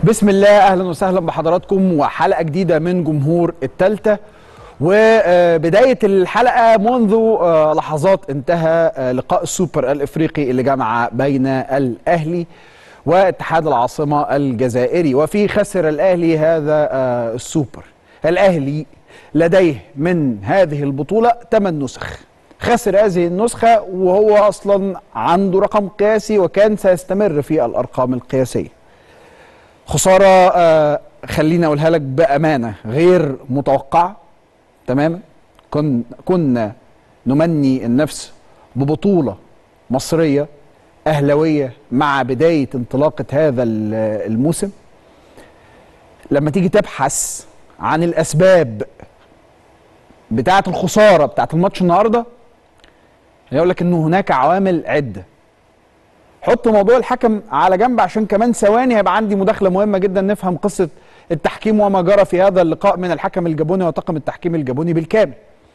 بسم الله اهلا وسهلا بحضراتكم وحلقه جديده من جمهور التالتة وبدايه الحلقه منذ لحظات انتهى لقاء السوبر الافريقي اللي جمع بين الاهلي واتحاد العاصمه الجزائري وفي خسر الاهلي هذا السوبر الاهلي لديه من هذه البطوله 8 نسخ خسر هذه النسخه وهو اصلا عنده رقم قياسي وكان سيستمر في الارقام القياسيه خساره آه خليني اقولها لك بامانه غير متوقعه تماما كن كنا نمني النفس ببطوله مصريه اهلاويه مع بدايه انطلاقه هذا الموسم لما تيجي تبحث عن الاسباب بتاعه الخساره بتاعه الماتش النهارده يقول لك ان هناك عوامل عده حط موضوع الحكم على جنب عشان كمان ثواني هيبقى عندي مداخله مهمه جدا نفهم قصه التحكيم وما جرى في هذا اللقاء من الحكم الجابوني وطاقم التحكيم الجابوني بالكامل.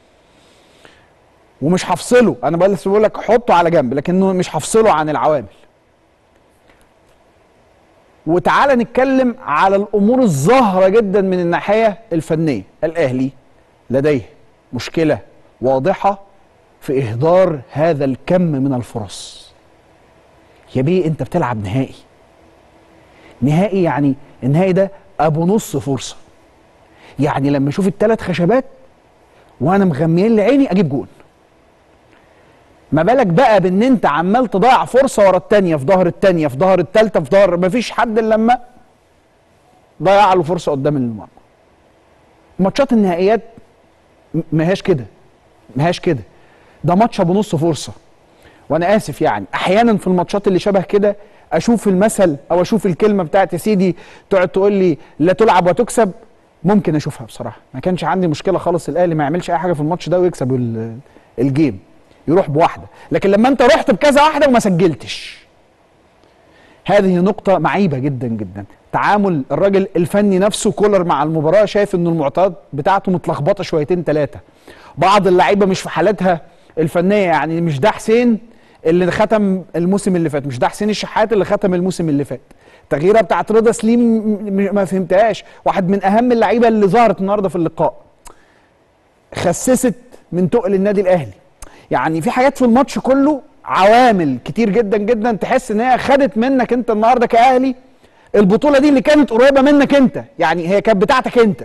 ومش هفصله انا بس بقول لك حطه على جنب لكنه مش هفصله عن العوامل. وتعالى نتكلم على الامور الظاهره جدا من الناحيه الفنيه، الاهلي لديه مشكله واضحه في اهدار هذا الكم من الفرص. يا بيه انت بتلعب نهائي نهائي يعني النهائي ده ابو نص فرصه يعني لما اشوف الثلاث خشبات وانا مغميين لي عيني اجيب جون ما بالك بقى بان انت عمال تضيع فرصه ورا الثانيه في ظهر الثانيه في ظهر الثالثه في ظهر مفيش حد الا لما ضيع له فرصه قدام المرمى ماتشات النهائيات ما هياش كده ما هياش كده ده ماتش ابو نص فرصه وانا اسف يعني احيانا في الماتشات اللي شبه كده اشوف المثل او اشوف الكلمه بتاعت يا سيدي تقعد تقول لي لا تلعب وتكسب ممكن اشوفها بصراحه ما كانش عندي مشكله خالص الاهلي ما يعملش اي حاجه في الماتش ده ويكسب الجيم يروح بواحده لكن لما انت رحت بكذا واحده وما سجلتش هذه نقطة معيبة جدا جدا تعامل الراجل الفني نفسه كولر مع المباراة شايف ان المعطيات بتاعته متلخبطة شويتين ثلاثة بعض اللعيبة مش في حالتها الفنية يعني مش ده حسين اللي ختم الموسم اللي فات مش ده حسين الشحات اللي ختم الموسم اللي فات التغييره بتاعت رضا سليم ما فهمتهاش واحد من اهم اللعيبه اللي ظهرت النهارده في اللقاء خسست من تقل النادي الاهلي يعني في حاجات في الماتش كله عوامل كتير جدا جدا تحس ان هي خدت منك انت النهارده كاهلي البطوله دي اللي كانت قريبه منك انت يعني هي كانت بتاعتك انت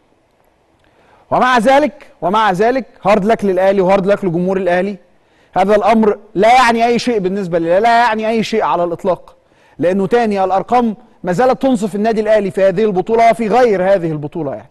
ومع ذلك ومع ذلك هارد لك للاهلي وهارد لك لجمهور الاهلي هذا الامر لا يعني اي شيء بالنسبه لي لا يعني اي شيء على الاطلاق لانه تاني الارقام ما زالت تنصف النادي الاهلي في هذه البطوله وفي غير هذه البطوله يعني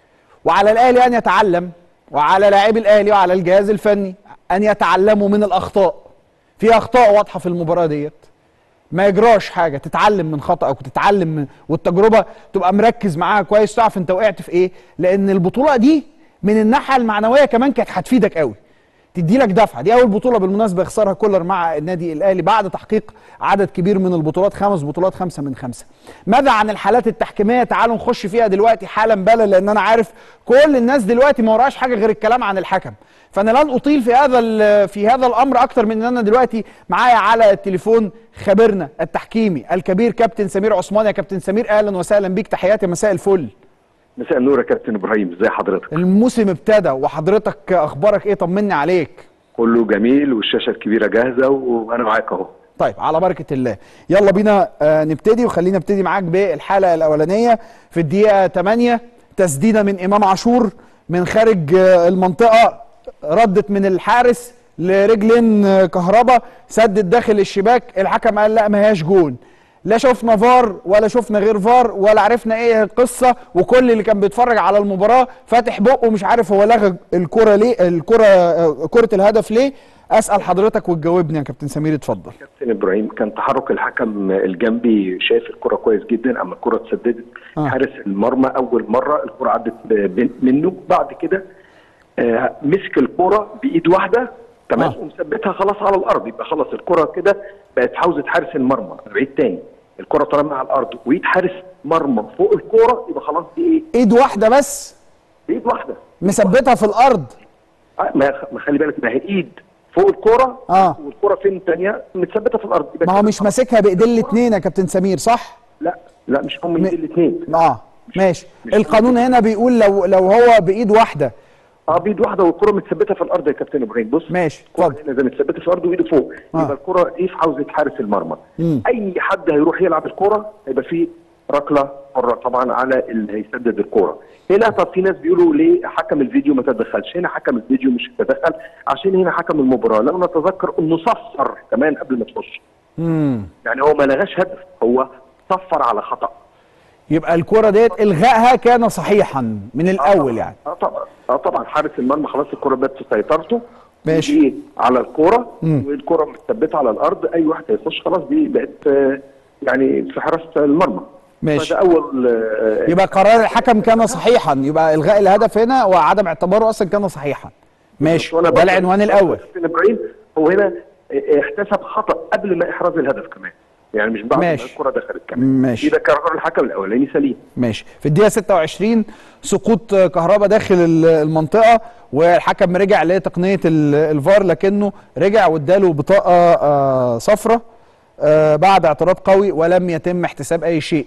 وعلى الاهلي ان يتعلم وعلى لاعبي الاهلي وعلى الجهاز الفني ان يتعلموا من الاخطاء في اخطاء واضحه في المباراه ديت ما يجراش حاجه تتعلم من خطأك وتتعلم من والتجربه تبقى مركز معاها كويس تعرف انت وقعت في ايه لان البطوله دي من الناحيه المعنويه كمان كانت هتفيدك قوي تدي لك دفعه دي اول بطوله بالمناسبه يخسرها كولر مع النادي الاهلي بعد تحقيق عدد كبير من البطولات خمس بطولات خمسه من خمسه ماذا عن الحالات التحكيميه تعالوا نخش فيها دلوقتي حالا بلا لان انا عارف كل الناس دلوقتي ما وراش حاجه غير الكلام عن الحكم فانا لن اطيل في هذا في هذا الامر اكتر من ان انا دلوقتي معايا على التليفون خبيرنا التحكيمي الكبير كابتن سمير عثمان يا كابتن سمير اهلا وسهلا بيك تحياتي مساء الفل مساء النور يا كابتن ابراهيم ازي حضرتك الموسم ابتدى وحضرتك اخبارك ايه طمني عليك كله جميل والشاشه الكبيره جاهزه وانا معاك اهو طيب على بركه الله يلا بينا آه نبتدي وخلينا نبتدي معاك بالحلقه الاولانيه في الدقيقه 8 تسديده من امام عاشور من خارج آه المنطقه ردت من الحارس لرجلين آه كهربا سدد داخل الشباك الحكم قال لا ما هياش جون لا شفنا فار ولا شفنا غير فار ولا عرفنا ايه القصه وكل اللي كان بيتفرج على المباراه فاتح بقه مش عارف هو لغى الكره ليه الكره كره الهدف ليه اسال حضرتك وتجاوبني يا كابتن سمير اتفضل كابتن ابراهيم كان تحرك الحكم الجنبي شايف الكره كويس جدا اما الكره اتسددت آه. حارس المرمى اول مره الكره عدت منه بعد كده آه مسك الكره بايد واحده تمام آه. ومثبتها خلاص على الارض يبقى خلاص الكره كده بقت في حوزه حارس المرمى بعيد تاني الكره طالما على الارض وايد حارس مرمى فوق الكوره يبقى خلاص دي ايه؟ ايد واحده بس؟ بايد واحده مثبتها في الارض ما خلي بالك ما هي ايد فوق الكوره اه والكوره فين الثانيه متثبته في الارض ما هو مش ماسكها بايدين الاثنين يا كابتن سمير صح؟ لا لا مش هم ايد الاثنين اه ماشي القانون هنا بيقول لو لو هو بايد واحده اه بايد واحده والكره متثبته في الارض يا كابتن ابراهيم بص ماشي الكره اتفضل هنا زي متثبته في الارض وايده فوق آه. يبقى الكره دي في حوزه حارس المرمى مم. اي حد هيروح يلعب الكره هيبقى فيه ركله حره طبعا على اللي هيسدد الكره هنا طب في ناس بيقولوا ليه حكم الفيديو ما تدخلش هنا حكم الفيديو مش تدخل عشان هنا حكم المباراه لو نتذكر انه صفر كمان قبل ما تخش امم يعني هو ما لغاش هدف هو صفر على خطا يبقى الكره ديت الغائها كان صحيحا من الاول يعني اه طبعا اه طبعا حارس المرمى خلاص الكره بقت في سيطرته ماشي. دي على الكره مم. والكره متثبته على الارض اي واحد هيخش خلاص دي بقت آه، يعني في حراسه المرمى ماشي. فده اول آه، يبقى قرار الحكم كان صحيحا يبقى الغاء الهدف هنا وعدم اعتباره اصلا كان صحيحا ماشي وأنا ده برضه- العنوان الاول كابتن ابراهيم هو هنا آه، احتسب خطا قبل ما احراز الهدف كمان يعني مش بعد ما ماشي. الكره دخلت كمان ماشي. يبقى قرار الحكم الاولاني سليم ماشي في الدقيقه 26 سقوط كهربا داخل ال- المنطقه والحكم رجع لتقنيه ال- الفار لكنه رجع واداله بطاقه آه، صفراء آه، بعد اعتراض قوي ولم يتم احتساب اي شيء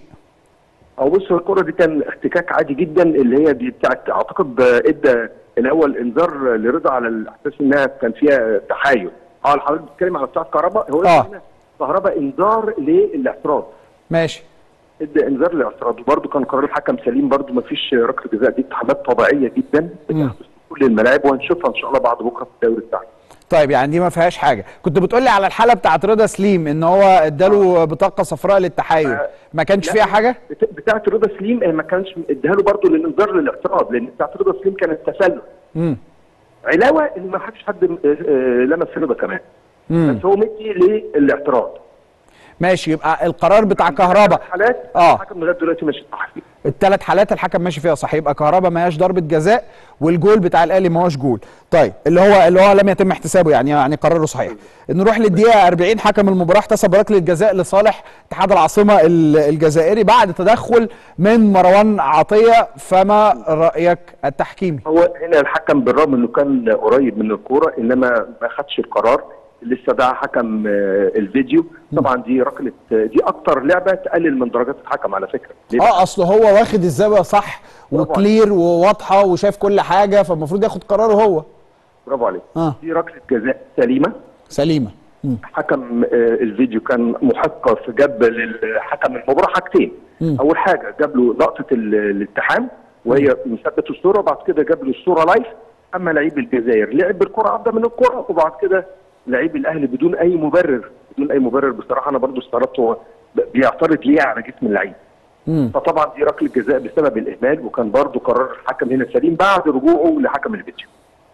او بص الكره دي كان احتكاك عادي جدا اللي هي دي بتاعت اعتقد آه، ادى الاول انذار لرضا على الاساس انها كان فيها تحايل اه حضرتك بتتكلم على بتاعت كهرباء هو آه. هنا كهرباء انذار للاعتراض ماشي ادى انذار للاعتراض وبرده كان قرار الحكم سليم برده ما فيش ركله جزاء دي اتحادات طبيعيه جدا بتحدث في كل الملاعب وهنشوفها ان شاء الله بعد بكره في الدوري بتاعنا طيب يعني دي ما فيهاش حاجه كنت بتقولي على الحاله بتاعت رضا سليم ان هو اداله بطاقه صفراء للتحايل ما كانش لا، فيها حاجه بت- بتاعت رضا سليم آه، ما كانش اداها له برده للانذار للاعتراض لان بتاعت رضا سليم كانت تسلل امم علاوه ان ما حدش حد آه، آه، لمس رضا كمان امم بس هو مدي للاعتراض ماشي يبقى القرار بتاع كهربا حالات آه. الحكم لغايه دلوقتي ماشي صح فيه الثلاث حالات الحكم ماشي فيها صح يبقى كهربا ما هياش ضربه جزاء والجول بتاع الاهلي ما هوش جول طيب اللي هو اللي هو لم يتم احتسابه يعني يعني قراره صحيح نروح للدقيقه 40 حكم المباراه احتسب ركله جزاء لصالح اتحاد العاصمه ال- الجزائري بعد تدخل من مروان عطيه فما رايك التحكيمي هو هنا الحكم بالرغم انه كان قريب من الكوره انما ما خدش القرار اللي استدعى حكم آه، الفيديو طبعا دي ركله آه، دي اكتر لعبه تقلل من درجات الحكم على فكره ليه بقى؟ اه اصل هو واخد الزاويه صح برافو وكلير وواضحه وشايف كل حاجه فالمفروض ياخد قراره هو برافو عليك اه دي ركله جزاء سليمه سليمه مم. حكم آه، الفيديو كان محق في جاب للحكم المباراه حاجتين مم. اول حاجه جاب له لقطه ال- الالتحام وهي مثبت الصوره وبعد كده جاب له الصوره لايف اما لعيب الجزائر لعب بالكره عدى من الكره وبعد كده لعيب الاهلي بدون اي مبرر بدون اي مبرر بصراحه انا برضو استغربت هو ب- بيعترض ليه على جسم اللعيب مم. فطبعا دي ركله جزاء بسبب الاهمال وكان برضو قرار الحكم هنا سليم بعد رجوعه لحكم الفيديو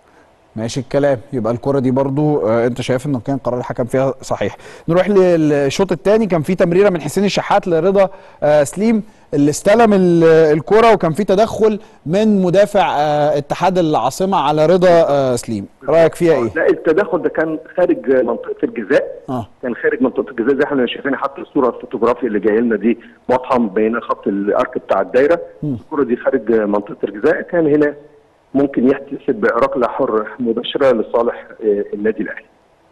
ماشي الكلام يبقى الكرة دي برضو آه انت شايف انه كان قرار الحكم فيها صحيح نروح للشوط الثاني كان في تمريرة من حسين الشحات لرضا آه سليم اللي استلم ال- الكرة وكان في تدخل من مدافع آه اتحاد العاصمة على رضا آه سليم رأيك فيها ايه؟ لا التدخل ده كان خارج منطقه الجزاء اه كان خارج منطقه الجزاء زي احنا شايفين حتى الصوره الفوتوغرافيه اللي جايه لنا دي واضحه بين خط الارك بتاع الدايره الكره دي خارج منطقه الجزاء كان هنا ممكن يحتسب ركله حره مباشره لصالح آه، النادي الاهلي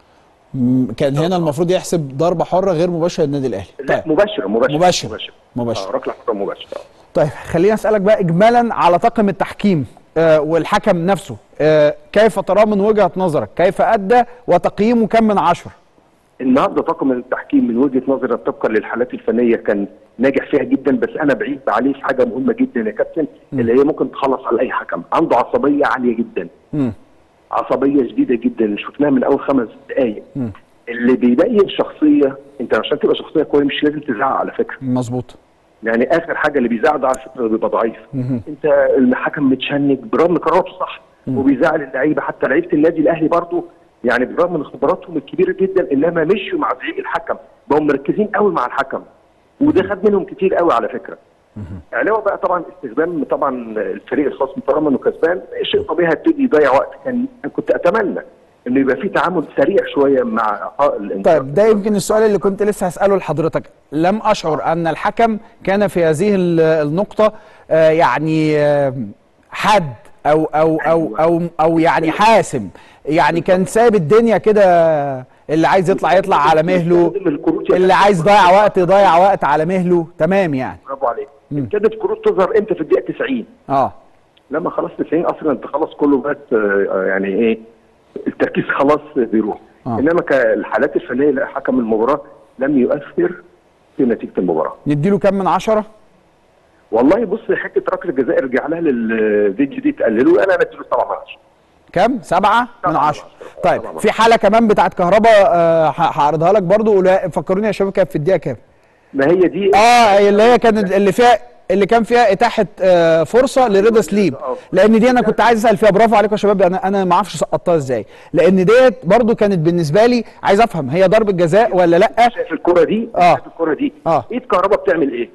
م- كان هنا المفروض يحسب ضربة حرة غير مباشرة للنادي الاهلي لا مباشره مباشره مباشرة. مباشره, مباشرة. آه ركله حره مباشره طيب خليني اسالك بقى اجمالا على طاقم التحكيم آه والحكم نفسه آه كيف تراه من وجهه نظرك كيف ادى وتقييمه كم من عشرة النهارده طاقم التحكيم من وجهه نظري طبقا للحالات الفنيه كان ناجح فيها جدا بس انا بعيد عليه في حاجه مهمه جدا يا كابتن اللي هي ممكن تخلص على اي حكم عنده عصبيه عاليه جدا مم. عصبيه شديده جدا شفناها من اول خمس دقائق اللي بيبين شخصيه انت عشان تبقى شخصيه كويسه مش لازم تزعق على فكره مظبوط يعني اخر حاجه اللي بيزعق ده على فكره بيبقى ضعيف انت الحكم متشنج برغم ان قراراته صح وبيزعل اللعيبه حتى لعيبه النادي الاهلي برضه يعني بالرغم من خبراتهم الكبيره جدا انما مشوا مع زعيق الحكم بقوا مركزين قوي مع الحكم وده خد منهم كتير قوي على فكره علاوه بقى طبعا استخدام طبعا الفريق الخصم طالما انه كسبان شيء طبيعي هيبتدي يضيع وقت كان كنت اتمنى انه يبقى في تعامل سريع شويه مع اعطاء الانذار طيب ده يمكن السؤال اللي كنت لسه هساله لحضرتك لم اشعر ان الحكم كان في هذه ال- النقطه آه يعني آه حاد او او او او او يعني حاسم يعني كان سايب الدنيا كده اللي عايز يطلع يطلع على مهله بيستخدم الكروت يا اللي كابتن. عايز يضيع وقت يضيع وقت على مهله تمام يعني برافو عليك ابتدت كروت تظهر امتى في الدقيقه 90 اه لما خلاص 90 اصلا انت خلاص كله بقت آه، يعني ايه التركيز خلاص بيروح آه. انما كالحالات الفنيه لحكم المباراه لم يؤثر في نتيجه المباراه نديله كام من عشرة والله بص حته ركله الجزائر ارجع لها للفيديو دي تقللوه انا بديله 7 من 10 كام سبعة من سبعة من عشرة عشرة. طيب سبعة من في حالة كمان بتاعت كهربا آه، ه- هعرضها لك برضو ولا- فكروني يا شباب كانت في الدقيقة كام ما هي دي اه اللي هي كانت اللي فيها اللي كان فيها اتاحه آه، فرصه لرضا سليم لان دي انا كنت عايز اسال فيها برافو عليكم يا شباب انا انا ما اعرفش سقطتها ازاي لان ديت برضو كانت بالنسبه لي عايز افهم هي ضربه جزاء ولا لا شايف الكره دي آه. شايف الكره دي آه. ايد كهربا بتعمل ايه؟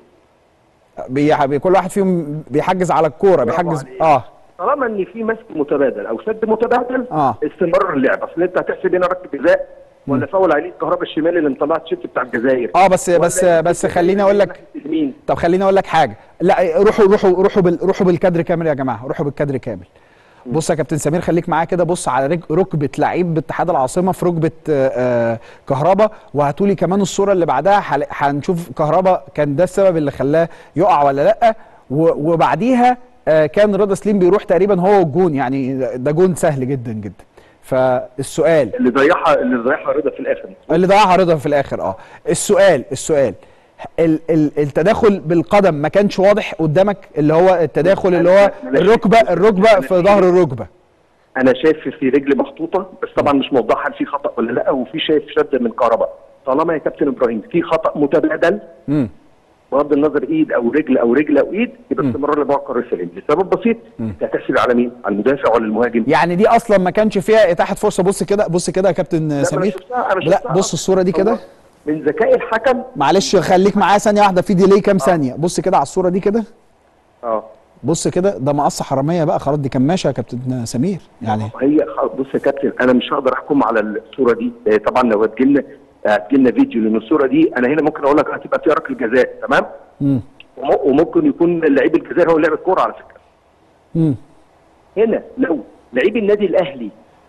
بي بي- كل واحد فيهم بيحجز على الكوره برافو بيحجز عليك. اه طالما ان في مسك متبادل او سد متبادل آه. استمرار اللعب اصل انت هتحسب هنا ركله جزاء ولا فاول عليه الكهرباء الشمالي اللي مطلع التيشيرت بتاع الجزائر اه بس ولا بس يمكن بس تحسب خليني اقول لك ناحية اليمين طب خليني اقول لك حاجه لا روحوا روحوا روحوا بال روحوا بالكادر كامل يا جماعه روحوا بالكادر كامل بص يا كابتن سمير خليك معايا كده بص على رك- ركبه لعيب باتحاد العاصمه في ركبه آه، آه، كهربا وهاتوا لي كمان الصوره اللي بعدها هل- هنشوف كهربا كان ده السبب اللي خلاه يقع ولا لا و- وبعديها آه، كان رضا سليم بيروح تقريبا هو والجون يعني ده- ده جون سهل جدا جدا فالسؤال اللي ضيعها اللي ضيعها رضا في الاخر اللي ضيعها رضا في الاخر اه السؤال السؤال ال ال التداخل بالقدم ما كانش واضح قدامك اللي هو التداخل اللي هو الركبه الركبه في ظهر الركبه انا شايف في رجل محطوطه بس طبعا مش موضحها هل في خطا ولا لا وفي شايف شده من كهرباء طالما يا كابتن ابراهيم في خطا متبادل امم بغض النظر ايد او رجل او رجل او ايد يبقى استمرار لبعض قرار سليم لسبب بسيط انت هتحسب على مين؟ على المدافع ولا المهاجم؟ يعني دي اصلا ما كانش فيها اتاحه فرصه بص كده بص كده يا كابتن لا، ما أنا سمير شفتها، أنا لا شفتها. بص الصوره دي كده هو من ذكاء الحكم معلش خليك معايا ثانيه واحده في ديلي كام ثانيه بص كده على الصوره دي كده اه بص كده ده مقص حراميه بقى خلاص دي كماشه يا كابتن سمير يعني هي خ- بص يا كابتن انا مش هقدر احكم على الصوره دي آه، طبعا لو هتجيلنا هتجيلنا فيديو لان الصوره دي انا هنا ممكن اقول لك هتبقى فيها ركله جزاء تمام امم وم- وممكن يكون لعيب الجزائر هو اللي لعب الكوره على فكره امم هنا لو لعيب النادي الاهلي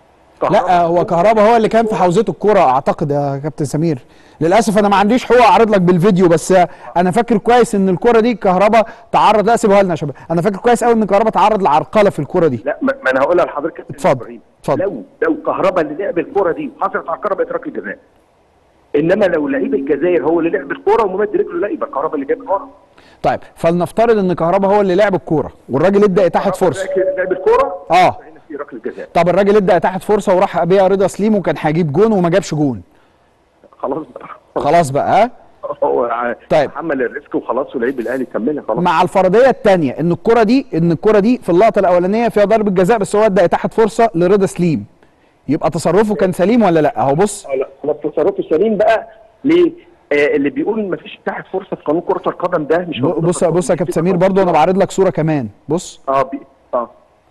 لا هو كهربا هو اللي كان في حوزته الكوره اعتقد يا كابتن سمير للاسف انا ما عنديش حقوق اعرض لك بالفيديو بس انا فاكر كويس ان الكوره دي كهربا تعرض لا سيبوها لنا يا شباب انا فاكر كويس قوي ان كهربا تعرض لعرقله في الكوره دي لا ما ما انا هقولها لحضرتك يا كابتن اتفضل، إبراهيم. اتفضل. لو لو كهربا اللي لعب الكوره دي وحصلت على الكهرباء بقت ركله جزاء انما لو لعيب الجزائر هو اللي لعب الكوره وممد رجله لا يبقى كهربا اللي جاب الكوره طيب فلنفترض ان كهربا هو اللي لعب الكوره والراجل ادى اتاحه فرصه لعب الكوره اه هنا في ركله جزاء طب الراجل ادى اتاحه فرصه وراح بيها رضا سليم وكان هيجيب جون وما جابش جون خلاص بقى خلاص بقى ها هو ع- طيب. حمل الريسك وخلاص ولعيب الاهلي كملها خلاص مع الفرضيه الثانيه ان الكره دي ان الكره دي في اللقطه الاولانيه فيها ضربه جزاء بس هو ادى اتاحه فرصه لرضا سليم يبقى تصرفه كان سليم ولا لا اهو بص اه لا خلاص تصرفه سليم بقى ليه؟ آه اللي بيقول ما فيش اتاحه فرصه في قانون كره القدم ده مش موجود بص في بص يا كابتن سمير برضو انا بعرض لك صوره كمان بص اه بي... اه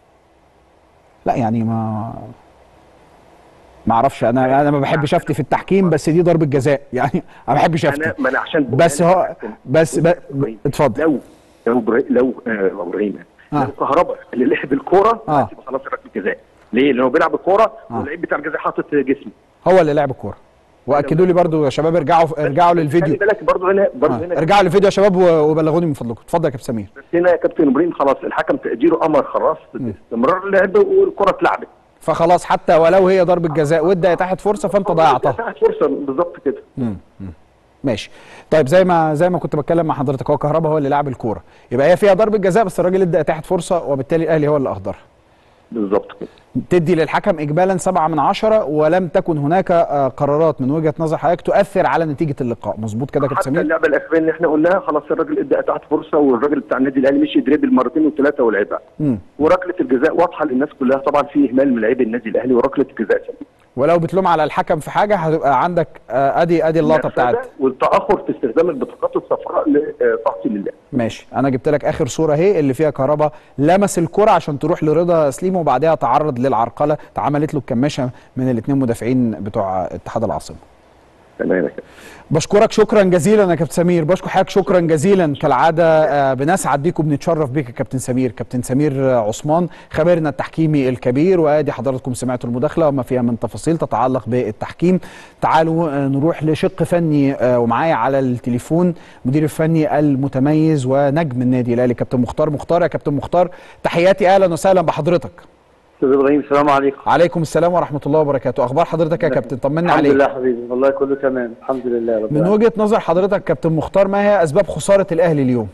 لا يعني ما ما اعرفش انا انا ما بحبش افتي في التحكيم بس دي ضربه جزاء يعني انا ما بحبش انا افتي ما انا عشان بس هو بس ب... إبراهيم. اتفضل لو لو إبراهيم- لو آه ابراهيم آه. لو كهربا اللي لعب الكوره آه. يبقى خلاص ركله جزاء ليه؟ لانه بيلعب الكوره آه. واللعيب بتاع الجزاء حاطط جسمه هو اللي لعب الكوره واكدوا لي برضو يا شباب ارجعوا ارجعوا خلي للفيديو بالك برضه هنا برضه آه. هنا ارجعوا للفيديو يا شباب و- وبلغوني من فضلكم اتفضل يا كابتن سمير بس هنا يا كابتن ابراهيم خلاص الحكم تاجيره امر خلاص استمرار اللعب والكره اتلعبت فخلاص حتى ولو هي ضربه جزاء وادى اتاحه فرصه فانت ضيعتها اتاحت فرصه بالظبط كده ماشي طيب زي ما زي ما كنت بتكلم مع حضرتك هو كهربا هو اللي لعب الكوره يبقى هي فيها ضربه جزاء بس الراجل ادى اتاحه فرصه وبالتالي الاهلي هو اللي اهدرها بالظبط كده تدي للحكم اجمالا سبعة من عشرة ولم تكن هناك آه، قرارات من وجهه نظر حضرتك تؤثر على نتيجه اللقاء مظبوط كده يا كابتن حتى سمير اللعبه الاخرانيه اللي احنا قلناها خلاص الراجل ادى اتاحت فرصه والراجل بتاع النادي الاهلي مشي دريبل مرتين وثلاثه ولعبها مم. وركله الجزاء واضحه للناس كلها طبعا في اهمال من لعيبه النادي الاهلي وركله الجزاء سليمه ولو بتلوم على الحكم في حاجه هتبقى عندك آه، ادي ادي اللقطه بتاعت والتاخر في استخدام البطاقات الصفراء لتحصيل الله ماشي انا جبت لك اخر صوره اهي اللي فيها كهربا لمس الكره عشان تروح لرضا سليم وبعدها تعرض للعرقله اتعملت له الكماشه من الاثنين مدافعين بتوع اتحاد العاصمه تمام يا كابتن بشكرك شكرا جزيلا يا كابتن سمير بشكر حضرتك شكرا جزيلا كالعاده آه، بنسعد بيك وبنتشرف بيك يا كابتن سمير كابتن سمير آه، عثمان خبيرنا التحكيمي الكبير وادي حضراتكم سمعتوا المداخله وما فيها من تفاصيل تتعلق بالتحكيم تعالوا آه، نروح لشق فني آه، ومعايا على التليفون مدير الفني المتميز ونجم النادي الاهلي كابتن مختار مختار يا كابتن مختار تحياتي اهلا وسهلا بحضرتك استاذ ابراهيم السلام عليكم عليكم السلام ورحمه الله وبركاته اخبار حضرتك يا كابتن طمنا الحمد عليك لله حبيبي والله كله تمام الحمد لله رب من العالمين. وجهه نظر حضرتك كابتن مختار ما هي اسباب خساره الاهلي اليوم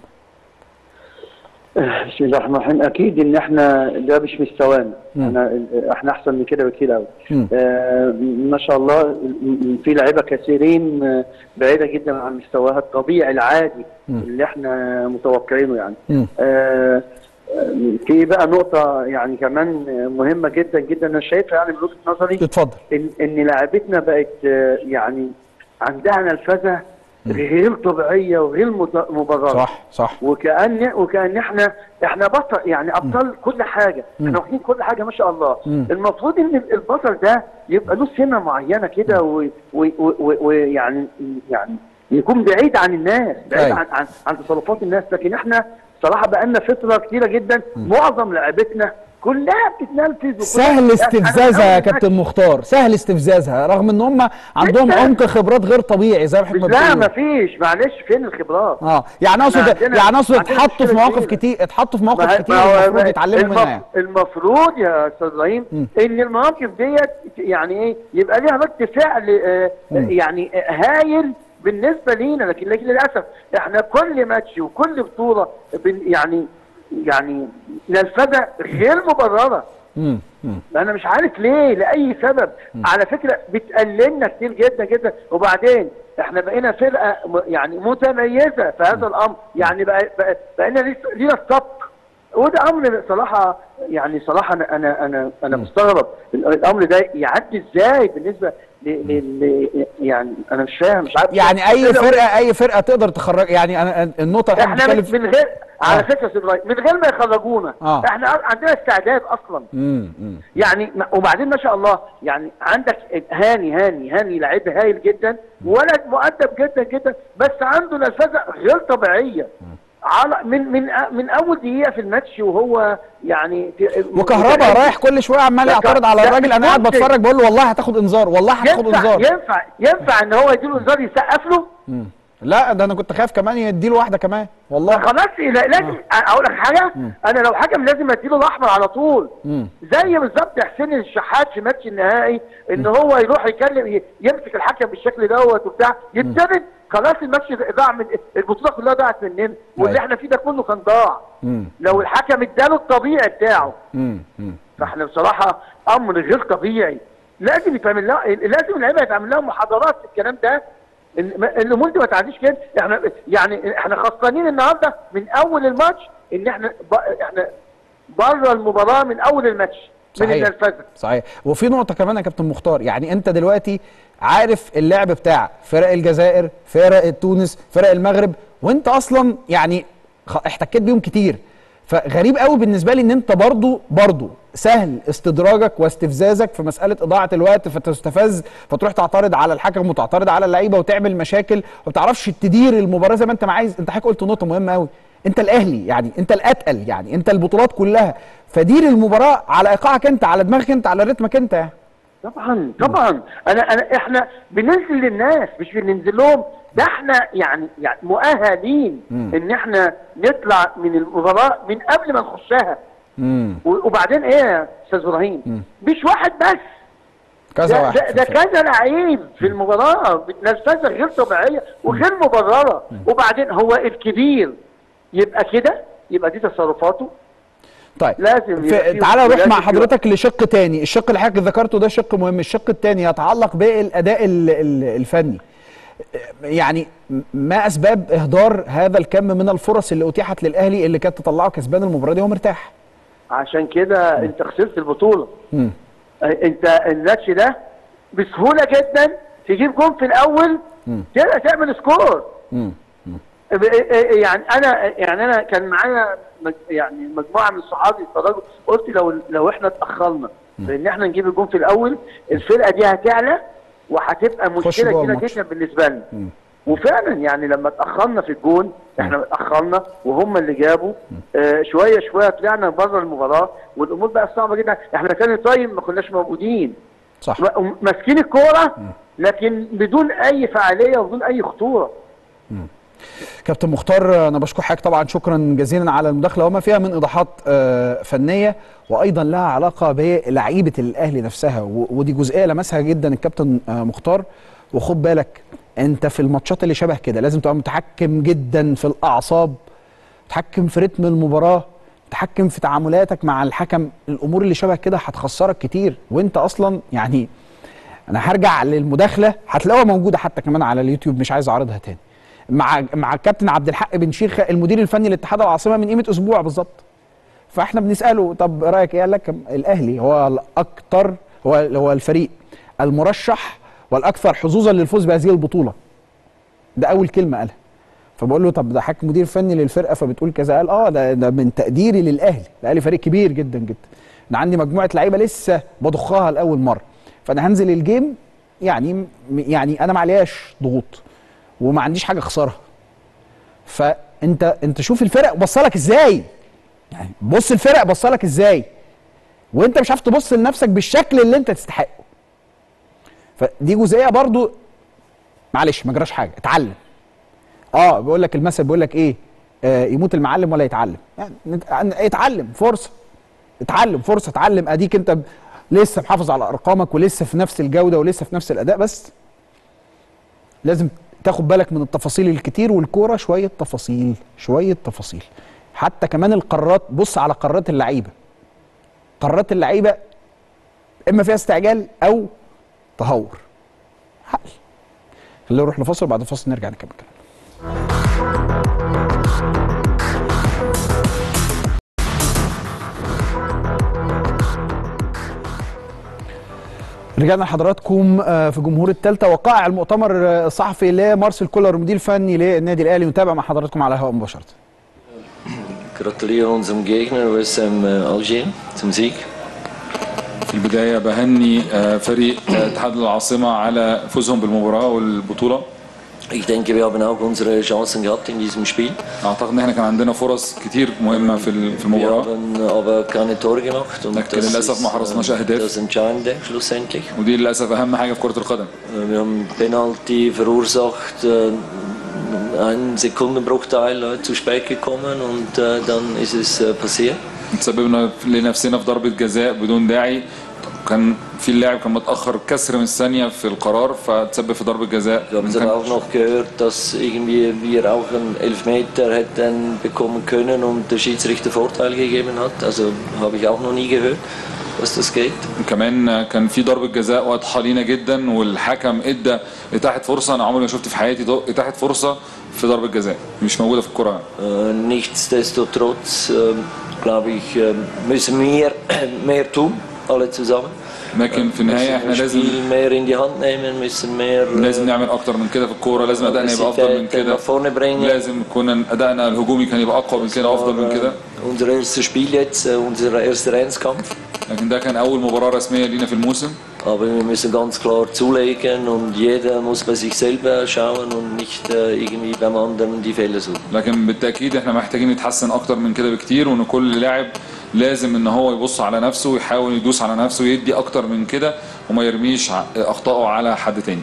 بسم الله الرحمن الرحيم اكيد ان احنا ده مش مستوانا مم. احنا احنا احسن من كده بكتير قوي مم. آه ما شاء الله م- في لعيبه كثيرين آه، بعيده جدا عن مستواها الطبيعي العادي مم. اللي احنا متوقعينه يعني مم. آه آه، في بقى نقطة يعني كمان مهمة جدا جدا أنا شايفها يعني من وجهة نظري اتفضل ان ان لعبتنا بقت آه، يعني عندها نرفزه غير طبيعيه وغير مت- مبرره صح صح وكان وكان احنا احنا بطل يعني ابطال كل حاجه احنا واخدين كل حاجه ما شاء الله مم. المفروض ان البطل ده يبقى له سمه معينه كده و- و- و- و- ويعني يعني يكون بعيد عن الناس بعيد أيوة. عن, عن عن تصرفات الناس لكن احنا صراحه بقالنا فتره كتيره جدا معظم لعبتنا كلها بتتنرفز وكلها- سهل أنا- استفزازها أنا يا أول كابتن مختار سهل استفزازها رغم ان هم عندهم جداً. عمق خبرات غير طبيعي زي ما حضرتك ما لا بتقول ما فيش معلش فين الخبرات اه يعني اقصد عندنا- يعني اقصد عندنا اتحطوا في مشكلة مواقف كبيرة. كتير اتحطوا في ما مواقف هي- كتير ما هو- المفروض ما- يتعلموا المف- منها المفروض يا استاذ ابراهيم مم. ان المواقف ديت يعني ايه يبقى ليها رد فعل آه، مم. يعني آه، هايل بالنسبه لينا لكن لكن للاسف احنا كل ماتش وكل بطوله بن يعني يعني نرفزه غير مبرره مم. مم. انا مش عارف ليه لاي سبب على فكره بتقللنا كتير جدا جدا وبعدين احنا بقينا فرقه م- يعني متميزه في هذا الامر يعني بقى بقى بقينا ليس- لينا السبق وده امر صراحه يعني صراحه انا انا انا انا مستغرب ال- الامر ده يعدي ازاي بالنسبه ل ل- ل- يعني انا مش فاهم مش عارف يعني اي كده- فرقه اي فرقه تقدر تخرج يعني انا النقطه اللي احنا احنا من, بنتكلم من غير على آه. فكره يا أستاذ إبراهيم، من غير ما يخرجونا آه. احنا عندنا استعداد اصلا مم. مم. يعني م- وبعدين ما شاء الله يعني عندك هاني هاني هاني لعيب هايل جدا ولد مؤدب جدا جدا بس عنده نرفزه غير طبيعيه على من من أ- من اول دقيقه في الماتش وهو يعني في- وكهربا رايح كل شويه عمال لا، يعترض على لا، الراجل مش انا قاعد ممكن. بتفرج بقول له والله هتاخد انذار والله هتاخد ينفع انذار ينفع ينفع ان هو يديله انذار يسقف له مم. لا ده انا كنت خايف كمان يديله واحده كمان والله خلاص لا- لازم اقول لك حاجه انا لو حكم لازم اديله الاحمر على طول مم. زي بالظبط حسين الشحات في ماتش النهائي ان هو يروح يكلم ي- يمسك الحكم بالشكل دوت وبتاع يتسند خلاص الماتش ضاع من البطوله كلها ضاعت مننا واللي أيوة. احنا فيه ده كله كان ضاع مم. لو الحكم اداله الطبيعي بتاعه مم. مم. فاحنا بصراحه امر غير طبيعي لازم يتعمل لها لازم اللعيبه يتعمل لهم محاضرات في الكلام ده إن- ما- الامور دي ما تعديش كده احنا يعني احنا خسرانين النهارده من اول الماتش ان احنا ب... احنا بره المباراه من اول الماتش من صحيح. النرفزه صحيح وفي نقطه كمان يا كابتن مختار يعني انت دلوقتي عارف اللعب بتاع فرق الجزائر فرق تونس فرق المغرب وانت اصلا يعني خ- احتكيت بيهم كتير فغريب قوي بالنسبه لي ان انت برضو برضو سهل استدراجك واستفزازك في مساله اضاعه الوقت فتستفز فتروح تعترض على الحكم وتعترض على اللعيبه وتعمل مشاكل وما بتعرفش تدير المباراه زي ما انت ما عايز انت حضرتك قلت نقطه مهمه قوي انت الاهلي يعني انت الاتقل يعني انت البطولات كلها فدير المباراه على ايقاعك انت على دماغك انت على رتمك انت يعني. طبعا طبعا انا انا احنا بننزل للناس مش بننزل لهم ده احنا يعني يعني مؤهلين ان احنا نطلع من المباراه من قبل ما نخشها امم و- وبعدين ايه يا استاذ ابراهيم مش واحد بس كذا ده, واحد ده, في ده الفرقة. كذا لعيب في المباراه نرفزه غير طبيعيه وغير مبرره وبعدين هو الكبير يبقى كده يبقى دي تصرفاته طيب لازم يبقى في فيه- تعالى نروح لازم مع يبقى- حضرتك لشق تاني الشق اللي حضرتك ذكرته ده شق مهم الشق التاني يتعلق بالاداء ال- ال- الفني يعني ما اسباب اهدار هذا الكم من الفرص اللي اتيحت للاهلي اللي كانت تطلعه كسبان المباراه دي وهو مرتاح عشان كده انت خسرت البطوله مم. انت الماتش ده بسهوله جدا تجيب جون في الاول تقدر تعمل سكور مم. ب- يعني انا يعني انا كان معايا مج- يعني مجموعه من صحابي اتفرجوا قلت لو لو احنا اتاخرنا في ان احنا نجيب الجون في الاول الفرقه دي هتعلى وهتبقى خش مشكله جوه كبيره الماتش. جدا بالنسبه لنا وفعلا يعني لما اتاخرنا في الجون احنا اتاخرنا وهم اللي جابوا آه شويه شويه طلعنا بره المباراه والامور بقت صعبه جدا احنا كان طيب ما كناش موجودين صح م- ماسكين الكوره لكن بدون اي فعاليه وبدون اي خطوره كابتن مختار انا بشكر حضرتك طبعا شكرا جزيلا على المداخله وما فيها من ايضاحات آه، فنيه وايضا لها علاقه بلعيبه الاهلي نفسها و- ودي جزئيه لمسها جدا الكابتن آه، مختار وخد بالك انت في الماتشات اللي شبه كده لازم تبقى متحكم جدا في الاعصاب متحكم في رتم المباراه متحكم في تعاملاتك مع الحكم الامور اللي شبه كده هتخسرك كتير وانت اصلا يعني انا هرجع للمداخله هتلاقوها موجوده حتى كمان على اليوتيوب مش عايز اعرضها تاني مع مع الكابتن عبد الحق بن شيخه المدير الفني لاتحاد العاصمه من قيمه اسبوع بالظبط فاحنا بنساله طب رايك ايه قال لك الاهلي هو الاكثر هو هو الفريق المرشح والاكثر حظوظا للفوز بهذه البطوله ده اول كلمه قالها فبقول له طب ده حضرتك مدير فني للفرقه فبتقول كذا قال اه ده, ده من تقديري للاهلي الاهلي فريق كبير جدا جدا انا عندي مجموعه لعيبه لسه بضخها لاول مره فانا هنزل الجيم يعني يعني انا ما عليهاش ضغوط وما عنديش حاجه اخسرها فانت انت شوف الفرق بصلك ازاي يعني بص الفرق بصلك ازاي وانت مش عارف تبص لنفسك بالشكل اللي انت تستحقه فدي جزئيه برضو معلش ما جراش حاجه اتعلم اه بيقول لك المثل بيقول لك ايه آه يموت المعلم ولا يتعلم يعني نت- اتعلم فرصه اتعلم فرصه اتعلم اديك انت ب- لسه محافظ على ارقامك ولسه في نفس الجوده ولسه في نفس الاداء بس لازم تاخد بالك من التفاصيل الكتير والكوره شويه تفاصيل شويه تفاصيل حتى كمان القرارات بص على قرارات اللعيبه قرارات اللعيبه اما فيها استعجال او تهور حل خلينا نروح لفاصل بعد الفاصل نرجع نكمل كلام رجعنا لحضراتكم آه، في جمهور الثالثة وقائع المؤتمر آه، الصحفي لمارسيل كولر المدير الفني للنادي الأهلي نتابع مع حضراتكم على الهواء مباشرة gratuliere unserem Gegner USM Alger zum Sieg. في البداية بهني آه، فريق آه، اتحاد العاصمة على فوزهم بالمباراة والبطولة Ich denke, wir haben auch unsere Chancen gehabt in diesem Spiel. أعتقد إن احنا كان عندنا فرص كتير مهمة في ال- في Wir المباراة haben aber keine Tore gemacht und لكن das للأسف ما حرزناش ist أهداف. das Entscheidende schlussendlich. ودي للأسف أهم حاجة في كرة القدم Äh, Wir haben Penalty verursacht, äh, einen Sekundenbruchteil äh, zu spät gekommen und äh, dann ist es äh, passiert. تسببنا لنفسنا في ضربة جزاء بدون داعي كان في اللاعب كان متأخر كسر من الثانية في القرار فتسبب في ضربة جزاء Wir haben dann auch noch gehört, dass irgendwie wir auch einen Elfmeter hätten bekommen können und der Schiedsrichter Vorteil gegeben hat. Also habe ich auch noch nie gehört, dass das geht. كمان كان في ضربة جزاء واضحة لينا جدا والحكم ادى اتاحت فرصة انا عمري ما شفت في حياتي ض- اتاحت فرصة في ضربة جزاء مش موجودة في الكرة Äh, nichtsdestotrotz, ähm, glaube ich, ähm, müssen wir mehr tun, alle zusammen. لكن في النهاية احنا Müssen das لازم Spiel mehr in die Hand nehmen, müssen mehr äh, لازم نعمل اكتر من كده في الكوره لازم ادائنا يبقى افضل من Aggressivität كده nach vorne bringen. لازم يكون ادائنا الهجومي كان يبقى اقوى من كده افضل من كده Äh, unser erstes Spiel jetzt, äh, unser erster Ernstkampf. لكن ده كان اول مباراه رسميه لينا في الموسم Aber wir müssen ganz klar zulegen und jeder muss bei sich selber schauen und nicht äh, irgendwie beim anderen die Fehler suchen. لكن بالتاكيد احنا محتاجين نتحسن اكتر من كده بكتير وان كل لاعب لازم ان هو يبص على نفسه ويحاول يدوس على نفسه ويدي اكتر من كده وما يرميش ع- اخطائه على حد تاني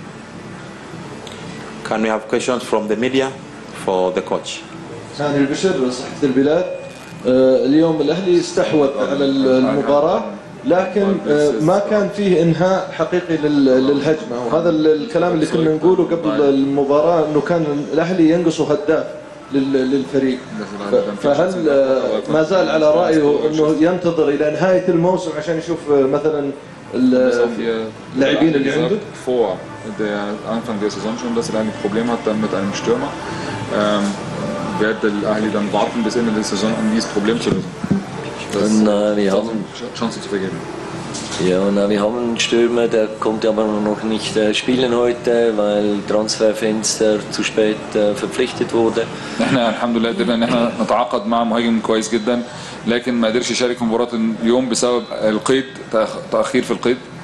Can we have questions from the media for the coach? ثاني البشر صحيفة البلاد آه، اليوم الأهلي استحوذ على المباراة لكن آه، ما كان فيه إنهاء حقيقي لل- للهجمة وهذا ال- الكلام اللي كنا نقوله قبل المباراة أنه كان الأهلي ينقص هداف لل- للفريق ف- فهل آه، ما زال على رأيه أنه ينتظر إلى نهاية الموسم عشان يشوف آه، مثلا ال- اللاعبين اللي عنده vor der Anfang der Saison schon, dass er ein Problem hat dann mit einem Stürmer. Ähm, wird der Ahli dann warten bis Ende der Saison, um dieses Problem zu lösen? Und, äh, wir haben- Chancen zu vergeben. Ja, und äh, wir haben einen Stürmer, der konnte aber noch nicht äh, spielen heute, weil Transferfenster zu spät äh, verpflichtet wurde. احنا الحمد لله قدرنا ان احنا نتعاقد مع مهاجم كويس جدا لكن ما قدرش يشارك في مباراه اليوم بسبب القيد تأخ- تاخير في القيد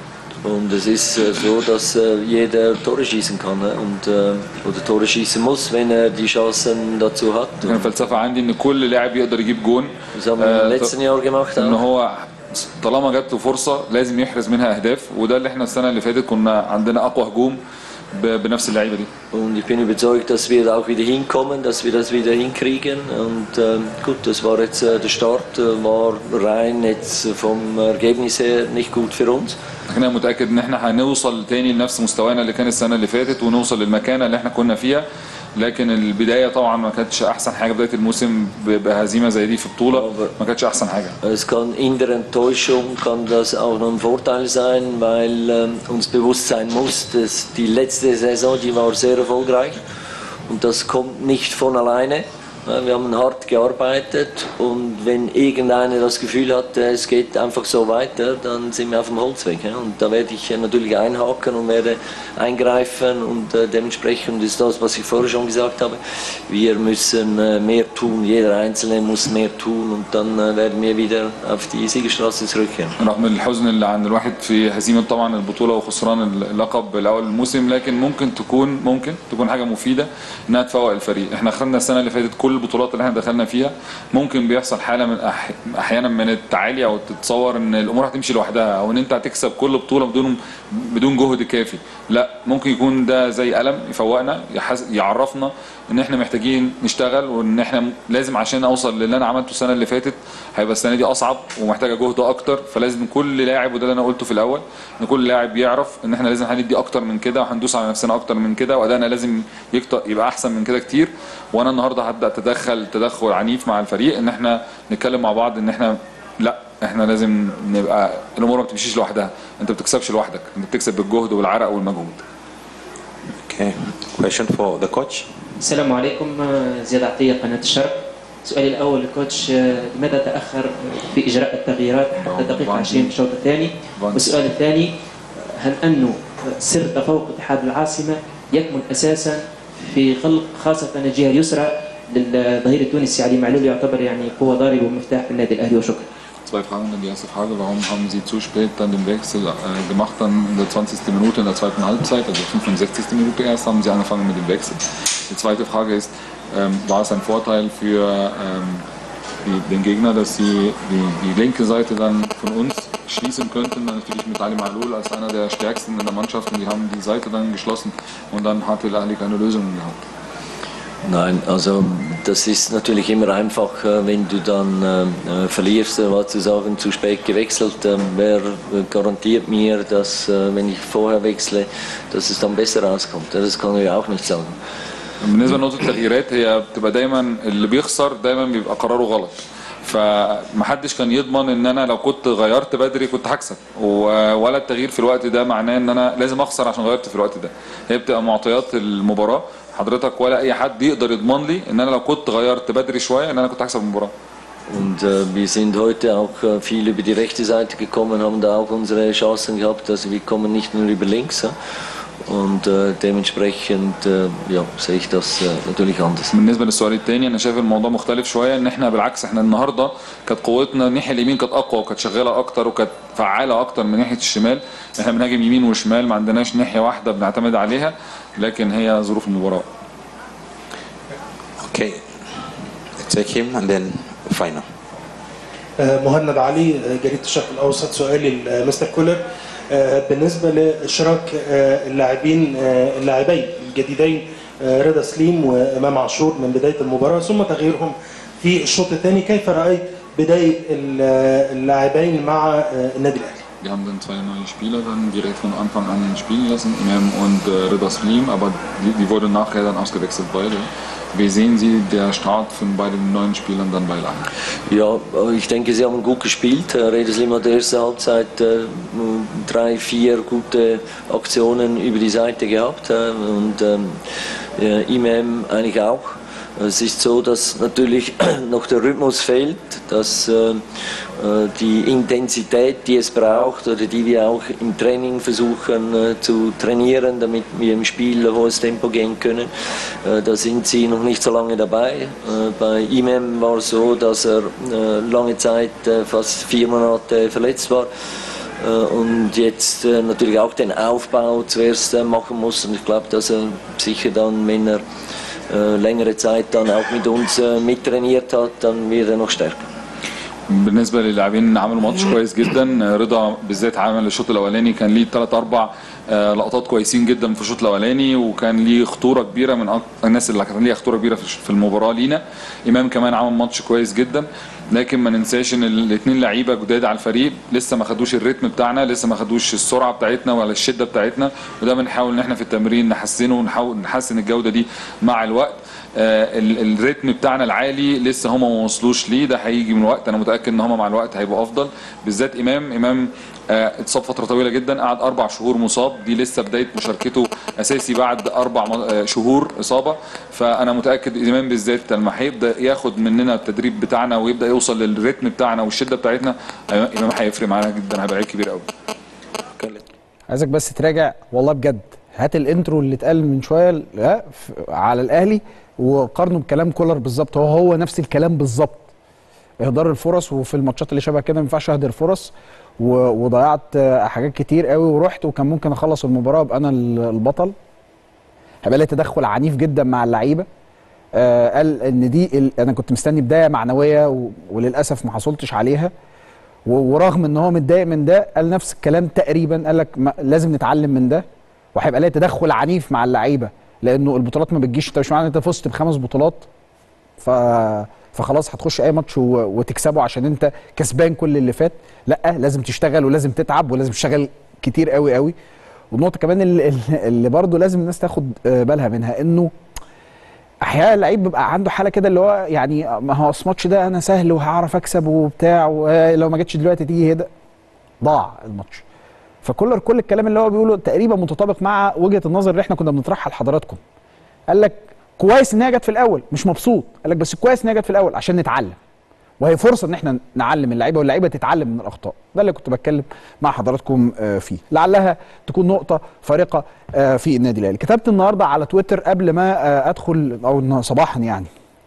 Und es ist äh, so, dass äh, jeder Tore schießen kann ne? und, äh, oder Tore schießen muss, wenn er die Chancen dazu hat. كان الفلسفه عندي ان كل لاعب يقدر يجيب جون Das haben wir im letzten Jahr gemacht. ان Auch. هو طالما جات له فرصه لازم يحرز منها اهداف وده اللي احنا السنه اللي فاتت كنا عندنا اقوى هجوم ب- بنفس اللعيبه دي Und ich bin überzeugt, dass wir da auch wieder hinkommen, dass wir das wieder hinkriegen. Und ähm, gut, das war jetzt äh, der Start, äh, war rein jetzt vom Ergebnis her nicht gut für uns. انا متاكد ان احنا هنوصل تاني لنفس مستوانا اللي كان السنه اللي فاتت ونوصل للمكانه اللي احنا كنا فيها لكن البدايه طبعا ما كانتش احسن حاجه بدايه الموسم ب- بهزيمه زي دي في بطوله ما كانتش احسن حاجه Es kann in der Enttäuschung kann das auch noch ein Vorteil sein, weil ähm, uns bewusst sein muss, dass die letzte Saison, die war sehr erfolgreich und das kommt nicht von alleine. Ja, Wir haben hart gearbeitet und wenn irgendeiner das Gefühl hat, äh, es geht einfach so weiter, dann sind wir auf dem Holzweg. ja. Und da werde ich äh, natürlich einhaken und werde eingreifen und äh, dementsprechend ist das, was ich vorher schon gesagt habe, wir müssen äh, mehr tun, jeder Einzelne muss mehr tun und dann äh, werden wir wieder auf die Siegerstraße zurückkehren. رغم الحزن اللي عند الواحد في هزيمه طبعا البطوله وخسران اللقب الاول الموسم لكن ممكن تكون ممكن تكون حاجه مفيده انها تفوق الفريق احنا خدنا السنه اللي فاتت كل البطولات اللي احنا دخلنا فيها ممكن بيحصل حاله من أح... احيانا من التعالي او تتصور ان الامور هتمشي لوحدها او ان انت هتكسب كل بطوله بدون بدون جهد كافي لا ممكن يكون ده زي قلم يفوقنا يحس... يعرفنا ان احنا محتاجين نشتغل وان احنا لازم عشان اوصل للي انا عملته السنه اللي فاتت هيبقى السنه دي اصعب ومحتاجه جهد اكتر فلازم كل لاعب وده اللي انا قلته في الاول ان كل لاعب يعرف ان احنا لازم هندي اكتر من كده وهندوس على نفسنا اكتر من كده وادائنا لازم يكتر يبقى احسن من كده كتير وانا النهارده هبدا اتدخل تدخل عنيف مع الفريق ان احنا نتكلم مع بعض ان احنا لا احنا لازم نبقى الامور ما بتمشيش لوحدها انت ما بتكسبش لوحدك انت بتكسب بالجهد والعرق والمجهود Okay. Question for the coach. السلام عليكم زياد عطية قناة الشرق سؤالي الأول للكوتش لماذا تأخر في إجراء التغييرات حتى دقيقة 20 في الشوط الثاني والسؤال الثاني هل أنه سر تفوق اتحاد العاصمة يكمن أساسا في خلق خاصة الجهة اليسرى للظهير التونسي علي معلول يعتبر يعني قوة ضاربة ومفتاح في النادي الأهلي وشكرا Zwei Fragen. Dann die erste Frage, warum haben Sie zu spät dann den Wechsel äh, gemacht, dann in der 20. Minute in der zweiten Halbzeit, also 65. Minute erst haben Sie angefangen mit dem Wechsel. Die zweite Frage ist, ähm, war es ein Vorteil für ähm, die, den Gegner, dass Sie die, die linke Seite dann von uns schließen könnten, dann natürlich mit Ali Malul als einer der stärksten in der Mannschaft und die haben die Seite dann geschlossen und dann hatte Ali keine Lösungen gehabt. Nein, also das ist natürlich immer einfach, äh, wenn du dann äh, verlierst, äh, was zu sagen, zu spät gewechselt. Äh, wer garantiert mir, dass äh, wenn ich vorher wechsle, dass es dann besser rauskommt? Das kann ich auch nicht sagen. بالنسبه لنقطه التغييرات هي بتبقى دايما اللي بيخسر دايما بيبقى قراره غلط فمحدش كان يضمن ان انا لو كنت غيرت بدري كنت هكسب و- ولا التغيير في الوقت ده معناه ان انا لازم اخسر عشان غيرت في الوقت ده هي بتبقى معطيات المباراه حضرتك ولا اي حد يقدر يضمن لي ان انا لو كنت غيرت بدري شويه ان انا كنت هكسب المباراه Und äh, wir sind heute auch äh, viel über die rechte Seite gekommen, haben da auch unsere Chancen gehabt. Also wir kommen nicht nur über links. Ja? Und äh, dementsprechend äh, ja, sehe ich das äh, natürlich anders. بالنسبه للسؤال الثاني انا شايف الموضوع مختلف شويه ان احنا بالعكس احنا النهارده كانت قوتنا الناحيه اليمين كانت اقوى وكانت شغاله اكتر وكانت فعاله اكتر من ناحيه الشمال احنا بنهاجم يمين وشمال ما عندناش ناحيه واحده بنعتمد عليها لكن هي ظروف المباراه Okay. Take him and then final. آه، مهند علي آه، جريدة الشرق الأوسط سؤالي لمستر كولر آه، بالنسبة لإشراك آه، اللاعبين آه، اللاعبين الجديدين آه، رضا سليم وإمام عاشور من بداية المباراة ثم تغييرهم في الشوط الثاني كيف رأيت بداية ال- اللاعبين مع آه، النادي الأهلي؟ Wir haben dann zwei neue Spieler dann direkt von Anfang an spielen lassen, Imam und äh, Rida Slim, aber die, die wurden nachher dann ausgewechselt beide. Wie sehen Sie der Start von beiden neuen Spielern dann bei Lang? Ja, ich denke, sie haben gut gespielt. Äh, Redeslim hat in der ersten Halbzeit äh, drei, vier gute Aktionen über die Seite gehabt äh, und ähm, ja, Imam eigentlich auch. Es ist so, dass natürlich noch der Rhythmus fehlt, dass äh, äh, die Intensität, die es braucht oder die wir auch im Training versuchen äh, zu trainieren, damit wir im Spiel ein hohes Tempo gehen können, äh, da sind sie noch nicht so lange dabei. Äh, bei Imam war es so, dass er äh, lange Zeit, äh, fast vier Monate verletzt war. äh, und jetzt äh, natürlich auch den Aufbau zuerst äh, machen muss. Und ich glaube, dass er sicher dann, wenn er äh, längere Zeit dann auch mit uns äh, mittrainiert hat, dann wird er noch stärker. بالنسبه للاعبين عملوا ماتش كويس جدا رضا بالذات عمل الشوط الاولاني كان ليه ثلاث اربع آه، لقطات كويسين جدا في الشوط الاولاني وكان ليه خطوره كبيره من أك- الناس اللي كان ليها خطوره كبيره في في المباراه لينا امام كمان عمل ماتش كويس جدا لكن ما ننساش ان الاثنين لعيبه جداد على الفريق لسه ما خدوش الريتم بتاعنا لسه ما خدوش السرعه بتاعتنا ولا الشده بتاعتنا وده بنحاول ان احنا في التمرين نحسنه ونحاول نحسن الجوده دي مع الوقت آه، ال- الريتم بتاعنا العالي لسه هم ما وصلوش ليه ده هيجي من وقت انا متاكد ان هم مع الوقت هيبقوا افضل بالذات امام امام آه، اتصاب فتره طويله جدا قعد اربع شهور مصاب دي لسه بدايه مشاركته اساسي بعد اربع م- آه، شهور اصابه فانا متاكد امام بالذات لما هيبدا ياخد مننا التدريب بتاعنا ويبدا يوصل للريتم بتاعنا والشده بتاعتنا آه، امام هيفرق معانا جدا هيبقى لعيب كبير قوي عايزك بس تراجع والله بجد هات الانترو اللي اتقال من شويه لا ف- على الاهلي وقارنه بكلام كولر بالظبط هو هو نفس الكلام بالظبط اهدار الفرص وفي الماتشات اللي شبه كده ما ينفعش اهدر فرص و- وضيعت آه، حاجات كتير قوي ورحت وكان ممكن اخلص المباراه وابقى انا ال- البطل هيبقى لي تدخل عنيف جدا مع اللعيبه آه قال ان دي ال... انا كنت مستني بدايه معنويه و... وللاسف ما حصلتش عليها و... ورغم ان هو متضايق من ده قال نفس الكلام تقريبا قال لك ما... لازم نتعلم من ده وهيبقى ليا تدخل عنيف مع اللعيبه لانه البطولات ما بتجيش انت مش معنى انت فزت بخمس بطولات ف فخلاص هتخش اي ماتش و... وتكسبه عشان انت كسبان كل اللي فات لا لازم تشتغل ولازم تتعب ولازم تشتغل كتير قوي قوي والنقطه كمان اللي, اللي برضه لازم الناس تاخد آه، بالها منها انه احيانا اللعيب بيبقى عنده حاله كده اللي هو يعني ما هو أصل الماتش ده انا سهل وهعرف اكسب وبتاع ولو ما جتش دلوقتي تيجي هدا ضاع الماتش فكولر كل الكلام اللي هو بيقوله تقريبا متطابق مع وجهه النظر اللي احنا كنا بنطرحها لحضراتكم قال لك كويس ان هي جت في الاول مش مبسوط قال لك بس كويس ان هي جت في الاول عشان نتعلم وهي فرصه ان احنا نعلم اللعيبه واللعيبه تتعلم من الاخطاء ده اللي كنت بتكلم مع حضراتكم آه، فيه لعلها تكون نقطه فارقه آه، في النادي الاهلي كتبت النهارده على تويتر قبل ما آه، ادخل او إنه صباحا يعني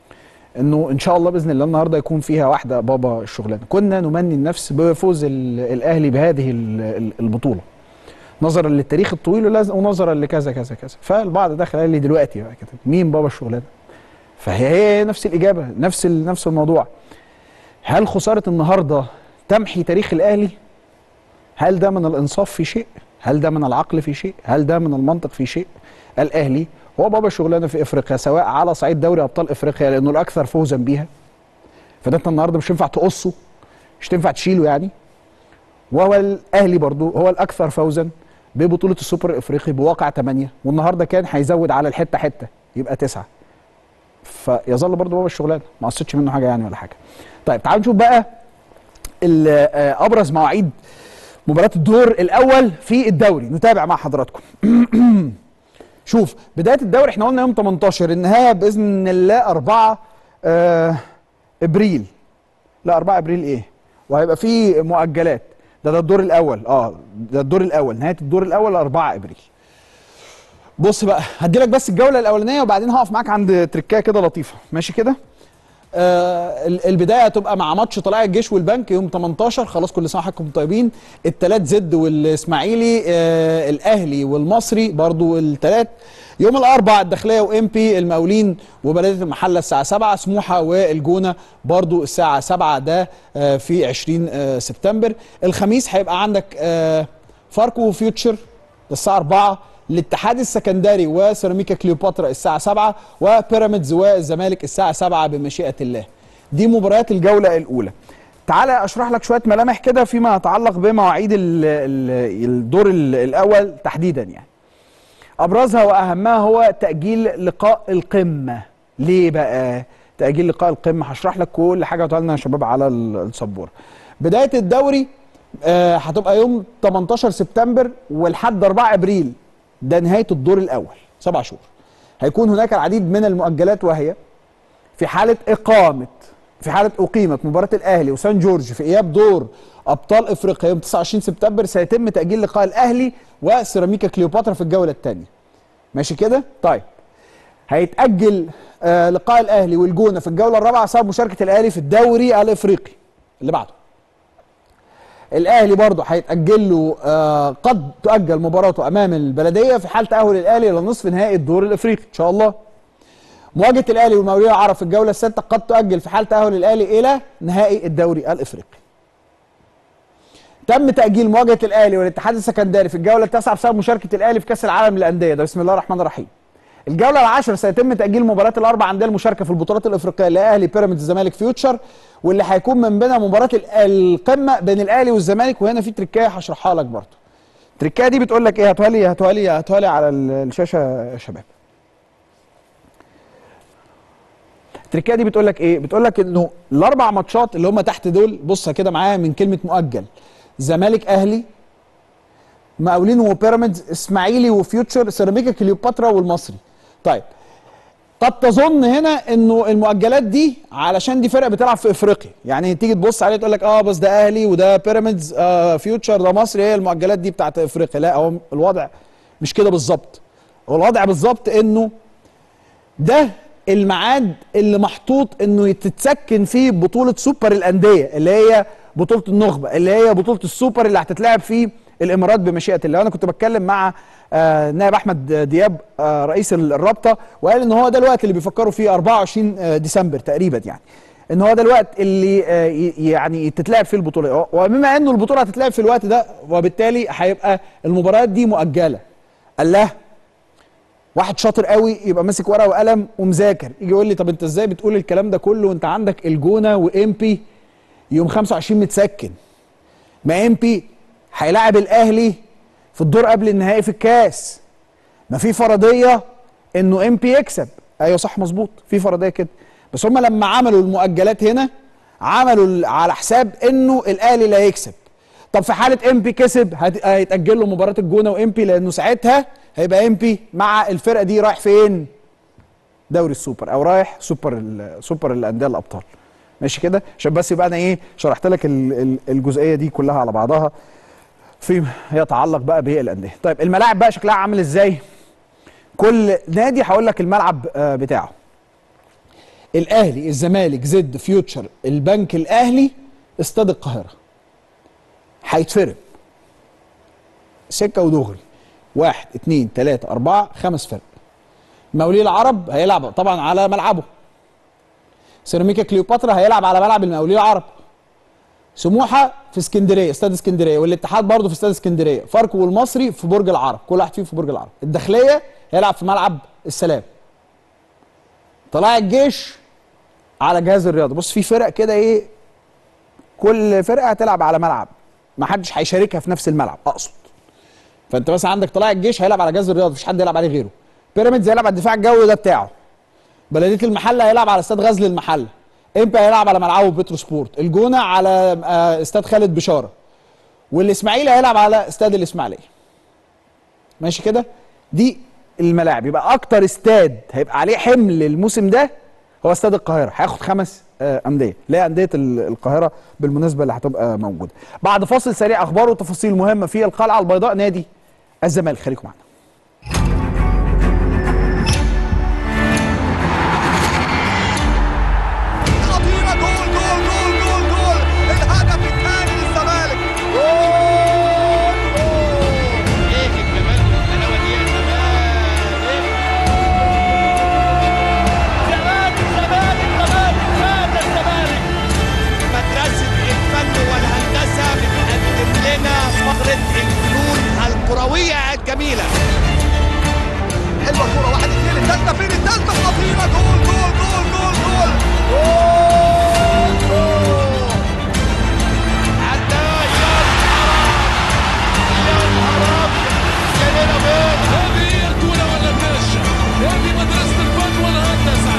انه ان شاء الله باذن الله النهارده يكون فيها واحده بابا الشغلانه كنا نمني النفس بفوز ال- الاهلي بهذه ال- ال- البطوله نظرا للتاريخ الطويل ولز- ونظرا لكذا كذا كذا فالبعض دخل قال لي دلوقتي بقى كده مين بابا الشغلانه فهي هي نفس الاجابه نفس ال- نفس الموضوع هل خساره النهارده تمحي تاريخ الاهلي هل ده من الانصاف في شيء هل ده من العقل في شيء هل ده من المنطق في شيء الاهلي هو بابا الشغلانه في افريقيا سواء على صعيد دوري ابطال افريقيا لانه الاكثر فوزا بيها فده انت النهارده مش ينفع تقصه مش تنفع تشيله يعني وهو الاهلي برضو هو الاكثر فوزا ببطوله السوبر الافريقي بواقع 8 والنهارده كان هيزود على الحته حته يبقى 9 فيظل برضو بابا الشغلانه ما قصتش منه حاجه يعني ولا حاجه طيب تعالوا نشوف بقى ال- آه، ابرز مواعيد مباراه الدور الاول في الدوري نتابع مع حضراتكم شوف بدايه الدوري احنا قلنا يوم 18 النهايه باذن الله 4 آه ابريل لا 4 ابريل ايه وهيبقى في مؤجلات ده ده الدور الاول اه ده الدور الاول نهايه الدور الاول 4 ابريل بص بقى هديلك بس الجوله الاولانيه وبعدين هقف معاك عند تركايه كده لطيفه ماشي كده آه ال- البدايه هتبقى مع ماتش طلائع الجيش والبنك يوم 18 خلاص كل سنه وحضراتكم طيبين التلات زد والاسماعيلي آه الاهلي والمصري برضو التلات يوم الاربعاء الداخليه وام بي المقاولين وبلديه المحله الساعه 7 سموحه والجونه برضو الساعه 7 ده آه في 20 آه سبتمبر الخميس هيبقى عندك آه فاركو وفيوتشر ده الساعه 4 الاتحاد السكندري وسيراميكا كليوباترا الساعه 7 وبيراميدز والزمالك الساعه 7 بمشيئه الله دي مباريات الجوله الاولى تعالى اشرح لك شويه ملامح كده فيما يتعلق بمواعيد ال- ال- الدور ال- الاول تحديدا يعني ابرزها واهمها هو تاجيل لقاء القمه ليه بقى تاجيل لقاء القمه هشرح لك كل حاجه قلتها لنا يا شباب على ال- السبوره بدايه الدوري آه، هتبقى يوم 18 سبتمبر ولحد 4 ابريل ده نهايه الدور الاول سبع شهور هيكون هناك العديد من المؤجلات وهي في حاله اقامه في حاله اقيمت مباراه الاهلي وسان جورج في اياب دور ابطال افريقيا يوم 29 سبتمبر سيتم تاجيل لقاء الاهلي وسيراميكا كليوباترا في الجوله الثانيه ماشي كده طيب هيتاجل آه لقاء الاهلي والجونه في الجوله الرابعه بسبب مشاركه الاهلي في الدوري الافريقي اللي بعده الاهلي برضه هيتاجل له آه قد تؤجل مباراته امام البلديه في حال تاهل الاهلي الى نصف نهائي الدور الافريقي ان شاء الله مواجهه الاهلي والمقاولين العرب في الجوله السادسه قد تؤجل في حال تاهل الاهلي الى نهائي الدوري الافريقي تم تاجيل مواجهه الاهلي والاتحاد السكندري في الجوله التاسعه بسبب مشاركه الاهلي في كاس العالم للانديه ده بسم الله الرحمن الرحيم الجوله العاشره سيتم تاجيل مباراه الاربع انديه المشاركه في البطولات الافريقيه الاهلي بيراميدز الزمالك فيوتشر واللي هيكون من بينها مباراه ال- القمه بين الاهلي والزمالك وهنا في تركايه هشرحها لك برضه التركايه دي بتقول لك ايه هاتوها لي هاتوها لي هاتوها لي على ال- الشاشه يا شباب التركايه دي بتقول لك ايه بتقول لك انه الاربع ماتشات اللي هم تحت دول بص كده معايا من كلمه مؤجل زمالك اهلي مقاولين وبيراميدز اسماعيلي وفيوتشر سيراميكا كليوباترا والمصري طيب قد تظن هنا انه المؤجلات دي علشان دي فرق بتلعب في افريقيا يعني تيجي تبص عليه تقول لك اه بس ده اهلي وده بيراميدز آه فيوتشر ده مصري هي المؤجلات دي بتاعت افريقيا لا هو الوضع مش كده بالظبط هو الوضع بالظبط انه ده الميعاد اللي محطوط انه تتسكن فيه بطوله سوبر الانديه اللي هي بطوله النخبه اللي هي بطوله السوبر اللي هتتلعب في الامارات بمشيئه الله وانا كنت بتكلم مع آه نائب احمد دياب آه رئيس الرابطه وقال ان هو ده الوقت اللي بيفكروا فيه 24 آه ديسمبر تقريبا يعني ان هو ده الوقت اللي آه ي- يعني تتلعب فيه البطوله وبما انه البطوله هتتلعب في الوقت ده وبالتالي هيبقى المباريات دي مؤجله قال له واحد شاطر قوي يبقى ماسك ورقه وقلم ومذاكر يجي يقول لي طب انت ازاي بتقول الكلام ده كله وانت عندك الجونه وامبي يوم 25 متسكن ما امبي هيلاعب الاهلي في الدور قبل النهائي في الكاس ما في فرضيه انه امبي يكسب ايوه صح مظبوط في فرضيه كده بس هم لما عملوا المؤجلات هنا عملوا ال- على حساب انه الاهلي لا يكسب طب في حاله امبي كسب هت- هيتاجل له مباراه الجونه وامبي لانه ساعتها هيبقى امبي مع الفرقه دي رايح فين دوري السوبر او رايح سوبر ال- سوبر الانديه الابطال ماشي كده عشان بس يبقى انا ايه شرحت لك ال- ال- الجزئيه دي كلها على بعضها فيما يتعلق بقى بالانديه طيب الملاعب بقى شكلها عامل ازاي كل نادي هقول لك الملعب آه، بتاعه الاهلي الزمالك زد فيوتشر البنك الاهلي استاد القاهره هيتفرق سكه ودغري واحد اتنين تلاته اربعه خمس فرق مقاولين العرب هيلعب طبعا على ملعبه سيراميكا كليوباترا هيلعب على ملعب المقاولين العرب سموحه في اسكندريه استاد اسكندريه والاتحاد برضه في استاد اسكندريه فاركو والمصري في برج العرب كل واحد فيهم في برج العرب الداخليه هيلعب في ملعب السلام طلائع الجيش على جهاز الرياضه بص في فرق كده ايه كل فرقه هتلعب على ملعب ما حدش هيشاركها في نفس الملعب اقصد فانت مثلا عندك طلائع الجيش هيلعب على جهاز الرياضه مفيش حد يلعب عليه غيره بيراميدز هيلعب على الدفاع الجوي ده بتاعه بلديه المحله هيلعب على استاد غزل المحله امبي هيلعب على ملعبه بترو سبورت الجونه على آه، استاد خالد بشاره والاسماعيلي هيلعب على استاد الاسماعيليه ماشي كده دي الملاعب يبقى اكتر استاد هيبقى عليه حمل الموسم ده هو استاد القاهره هياخد خمس آه، انديه اللي هي انديه ال- القاهره بالمناسبه اللي هتبقى موجوده بعد فاصل سريع اخبار وتفاصيل مهمه في القلعه البيضاء نادي الزمالك خليكم معانا خطيرة جول جول جول جول جول الهدف الثاني للزمالك جول جول ايه الجمال والحلاوة دي يا زمالك زمالك زمالك زمالك هذا الزمالك مدرسة الفن والهندسة بتقدم لنا فقرة الفنون الكروية الجميلة حلوة كورة واحد اثنين الثالثة فين الثالثة خطيرة جول جول جول جول جول جول جول عدى يا نهار أبيض يا نهار أبيض هذه هي الكرة ولا الدش هذه مدرسة الفن والهندسة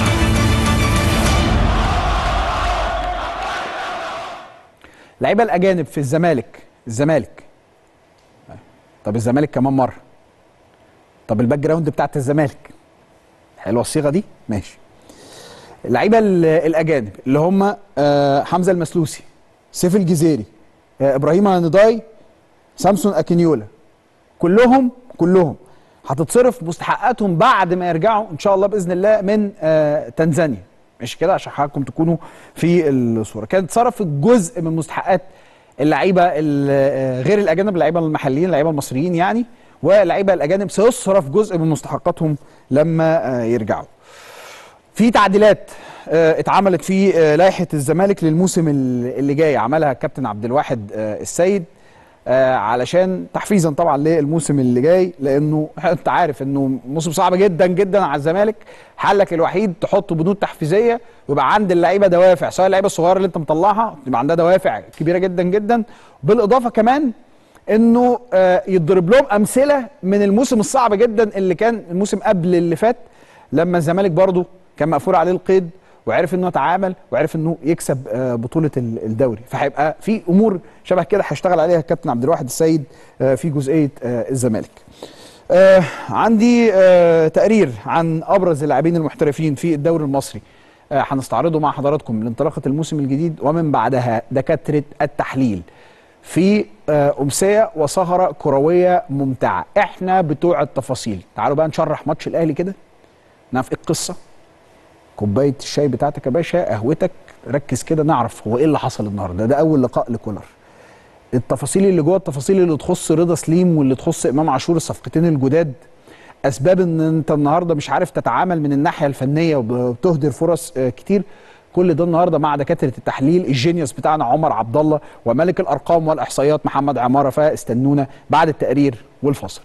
لعيبه الاجانب في الزمالك الزمالك طب الزمالك كمان مره طب الباك جراوند بتاعت الزمالك حلوه الصيغه دي ماشي اللعيبه ال- الاجانب اللي هم آه، حمزه المسلوسي سيف الجزيري آه، ابراهيم هنداي سامسون اكينيولا كلهم كلهم هتتصرف مستحقاتهم بعد ما يرجعوا ان شاء الله باذن الله من آه، تنزانيا مش كده عشان حضراتكم تكونوا في الصوره كانت صرفت جزء من مستحقات اللعيبه ال- آه، غير الاجانب اللعيبه المحليين اللعيبه المصريين يعني واللعيبه الاجانب سيصرف جزء من مستحقاتهم لما آه، يرجعوا في تعديلات آه، اتعملت في آه، لائحه الزمالك للموسم ال- اللي جاي عملها الكابتن عبد الواحد آه، السيد آه، علشان تحفيزا طبعا للموسم اللي جاي لانه انت عارف انه موسم صعب جدا جدا على الزمالك حلك الوحيد تحط بنود تحفيزيه ويبقى عند اللعيبه دوافع سواء اللعيبه الصغيره اللي انت مطلعها يبقى عندها دوافع كبيره جدا جدا بالاضافه كمان انه آه، يضرب لهم امثله من الموسم الصعب جدا اللي كان الموسم قبل اللي فات لما الزمالك برضه كان مقفول عليه القيد وعرف انه يتعامل وعرف انه يكسب آه، بطوله ال- الدوري فهيبقى في امور شبه كده هيشتغل عليها الكابتن عبد الواحد السيد آه، في جزئيه آه، الزمالك آه عندي آه تقرير عن ابرز اللاعبين المحترفين في الدوري المصري آه هنستعرضه مع حضراتكم لانطلاقه الموسم الجديد ومن بعدها دكاتره التحليل في آه امسيه وسهره كرويه ممتعه احنا بتوع التفاصيل تعالوا بقى نشرح ماتش الاهلي كده نعرف ايه القصه كوبايه الشاي بتاعتك يا باشا قهوتك ركز كده نعرف هو ايه اللي حصل النهارده ده اول لقاء لكولر التفاصيل اللي جوه التفاصيل اللي تخص رضا سليم واللي تخص امام عاشور الصفقتين الجداد اسباب ان انت النهارده مش عارف تتعامل من الناحيه الفنيه وبتهدر فرص آه، كتير كل ده النهارده مع دكاتره التحليل الجينيوس بتاعنا عمر عبد الله وملك الارقام والاحصائيات محمد عماره فاستنونا بعد التقرير والفصل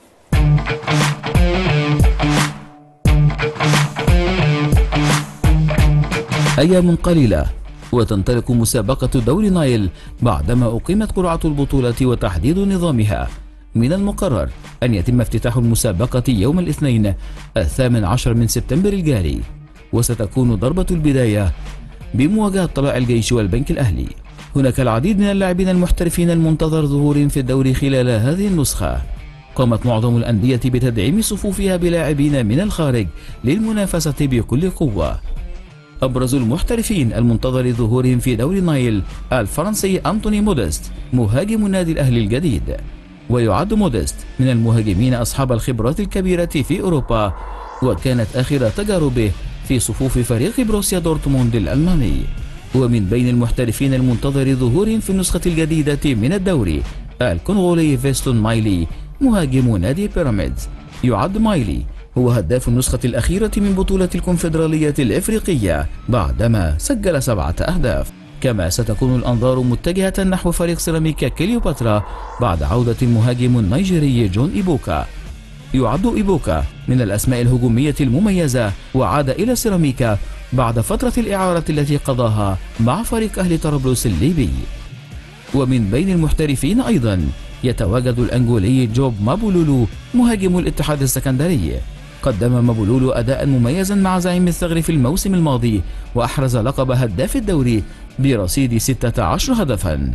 أيام قليلة وتنطلق مسابقة دوري نايل بعدما أقيمت قرعة البطولة وتحديد نظامها من المقرر أن يتم افتتاح المسابقة يوم الاثنين الثامن عشر من سبتمبر الجاري وستكون ضربة البداية بمواجهة طلائع الجيش والبنك الأهلي هناك العديد من اللاعبين المحترفين المنتظر ظهورهم في الدوري خلال هذه النسخة قامت معظم الأندية بتدعيم صفوفها بلاعبين من الخارج للمنافسة بكل قوة أبرز المحترفين المنتظر ظهورهم في دوري نايل الفرنسي أنتوني موديست مهاجم النادي الأهلي الجديد ويعد موديست من المهاجمين أصحاب الخبرات الكبيرة في أوروبا وكانت آخر تجاربه في صفوف فريق بروسيا دورتموند الألماني ومن بين المحترفين المنتظر ظهورهم في النسخة الجديدة من الدوري الكونغولي فيستون مايلي مهاجم نادي بيراميدز يعد مايلي هو هداف النسخة الأخيرة من بطولة الكونفدرالية الإفريقية بعدما سجل سبعة أهداف كما ستكون الأنظار متجهة نحو فريق سيراميكا كليوباترا بعد عودة المهاجم النيجيري جون إيبوكا يعد إيبوكا من الأسماء الهجومية المميزة وعاد إلى سيراميكا بعد فترة الإعارة التي قضاها مع فريق أهل طرابلس الليبي ومن بين المحترفين أيضا يتواجد الأنجولي جوب مابولولو مهاجم الاتحاد السكندري قدم مابولولو أداء مميزا مع زعيم الثغر في الموسم الماضي وأحرز لقب هداف الدوري برصيد 16 هدفا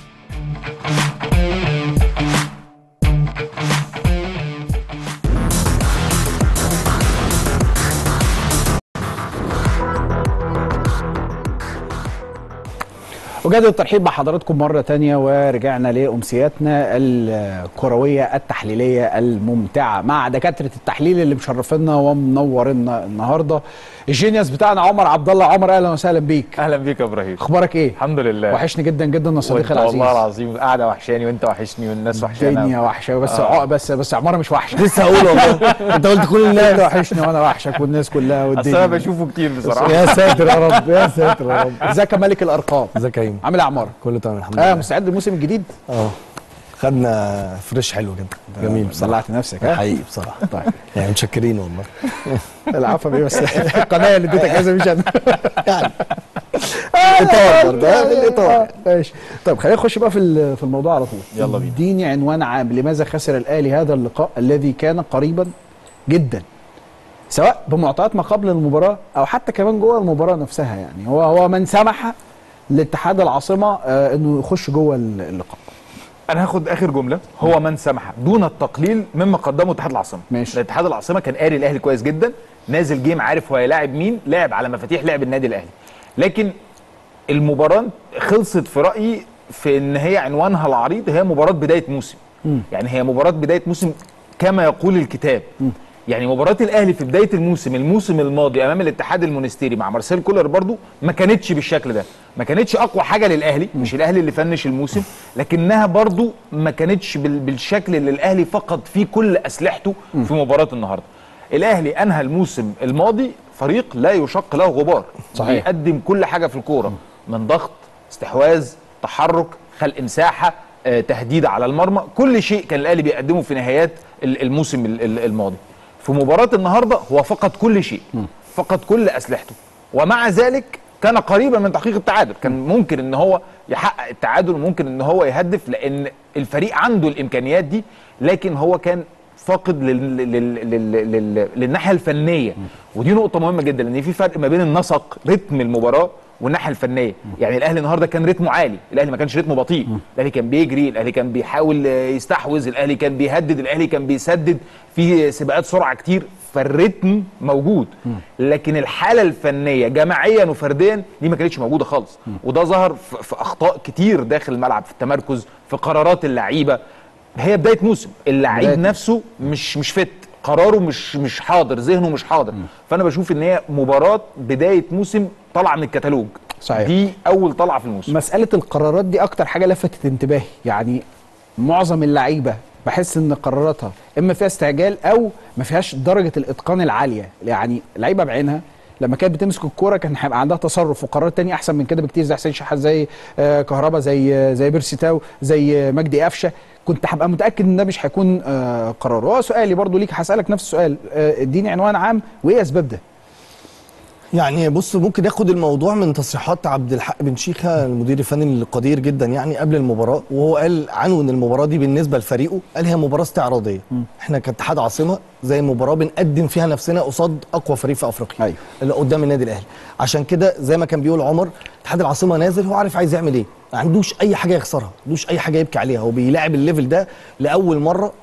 وجدد الترحيب بحضراتكم مرة تانية ورجعنا لأمسياتنا الكروية التحليلية الممتعة مع دكاترة التحليل اللي مشرفينا ومنورنا النهاردة الجينيوس بتاعنا عمر عبد الله عمر أهلا وسهلا بيك اهلا بيك يا ابراهيم أخبارك إيه؟ الحمد لله وحشني جدا جدا يا صديقي وأنت العزيز والله العظيم القعده وحشاني وانت وحشني والناس وحشاني الدنيا وحشة بس آه. آه. بس بس عمارة مش وحشة لسه هقول والله. أنت قلت كل الناس. أنت وحشني وأنا وحشك والناس كلها اصل والدنيا انا بشوفه كتير بصراحه يا ساتر يا رب يا ساتر يا رب ازيك يا ملك الأرقام ازيك يا ايمن عامل إيه يا عمارة؟ كله تمام الحمد اه لله مستعد للموسم الجديد؟ اه خدنا فريش حلو جدا جميل بصراحه دلعت نفسك ها؟ حقيقي بصراحه طيب يعني متشكرين والله العفو بيه بس القناه اللي اديتك هذا مش انا يعني الاطار برضه ها، الاطار ماشي طب خلينا نخش بقى في ال- في الموضوع على طول يلا بينا. اديني عنوان عام لماذا خسر الاهلي هذا اللقاء الذي كان قريبا جدا سواء بمعطيات ما قبل المباراه او حتى كمان جوه المباراه نفسها يعني هو هو من سمح لاتحاد العاصمه آه انه يخش جوه اللقاء انا هاخد اخر جمله هو من سمح دون التقليل مما قدمه اتحاد العاصمه ماشي اتحاد العاصمه كان قاري الاهلي كويس جدا نازل جيم عارف هو هيلاعب مين لاعب على مفاتيح لعب النادي الاهلي لكن المباراه خلصت في رايي في ان هي عنوانها العريض هي مباراه بدايه موسم يعني هي مباراه بدايه موسم كما يقول الكتاب يعني مباراه الاهلي في بدايه الموسم الموسم الماضي امام الاتحاد المونستيري مع مارسيل كولر برضو ما كانتش بالشكل ده ما كانتش اقوى حاجه للاهلي مش الاهلي اللي فنش الموسم لكنها برضو ما كانتش بال- بالشكل اللي الاهلي فقد فيه كل اسلحته في مباراه النهارده الاهلي انهى الموسم الماضي فريق لا يشق له غبار صحيح. بيقدم كل حاجه في الكوره من ضغط استحواذ تحرك خلق مساحه آه، تهديد على المرمى كل شيء كان الاهلي بيقدمه في نهايات ال- الموسم ال- ال- الماضي في مباراه النهارده هو فقد كل شيء فقد كل اسلحته ومع ذلك كان قريبا من تحقيق التعادل كان ممكن ان هو يحقق التعادل وممكن ان هو يهدف لان الفريق عنده الامكانيات دي لكن هو كان فاقد لل... لل... لل... لل... للناحيه الفنيه ودي نقطه مهمه جدا لان في فرق ما بين النسق رتم المباراه والناحيه الفنيه يعني الاهلي النهارده كان رتمه عالي الاهلي ما كانش رتمه بطيء الاهلي كان بيجري الاهلي كان بيحاول آه، يستحوذ الاهلي كان بيهدد الاهلي كان بيسدد في سباقات سرعه كتير فالريتم موجود لكن الحاله الفنيه جماعيا وفرديا دي ما كانتش موجوده خالص وده ظهر في في اخطاء كتير داخل الملعب في التمركز في قرارات اللعيبه هي بدايه موسم اللعيب بداية نفسه مش مش فت قراره مش مش حاضر ذهنه مش حاضر فانا بشوف ان هي مباراه بدايه موسم طالعه من الكتالوج صحيح. دي اول طلعه في الموسم مساله القرارات دي اكتر حاجه لفتت انتباهي يعني معظم اللعيبه بحس ان قراراتها اما فيها استعجال او ما فيهاش درجه الاتقان العاليه يعني لعيبه بعينها لما كانت بتمسك الكوره كان هيبقى عندها تصرف وقرارات تانية احسن من كده بكتير زي حسين شحات زي آه كهربا زي آه زي بيرسي تاو زي آه مجدي قفشه كنت هبقى متاكد ان ده مش هيكون آه قرار هو سؤالي برضو ليك هسالك نفس السؤال آه اديني عنوان عام وايه اسباب ده يعني بص ممكن ياخد الموضوع من تصريحات عبد الحق بن شيخه المدير الفني القدير جدا يعني قبل المباراه وهو قال عنون المباراه دي بالنسبه لفريقه قال هي مباراه استعراضيه احنا كاتحاد عاصمه زي مباراه بنقدم فيها نفسنا قصاد اقوى فريق في افريقيا أيوة. اللي قدام النادي الاهلي عشان كده زي ما كان بيقول عمر اتحاد العاصمه نازل هو عارف عايز يعمل ايه ما عندوش اي حاجه يخسرها ما عندوش اي حاجه يبكي عليها هو بيلاعب الليفل ده لاول مره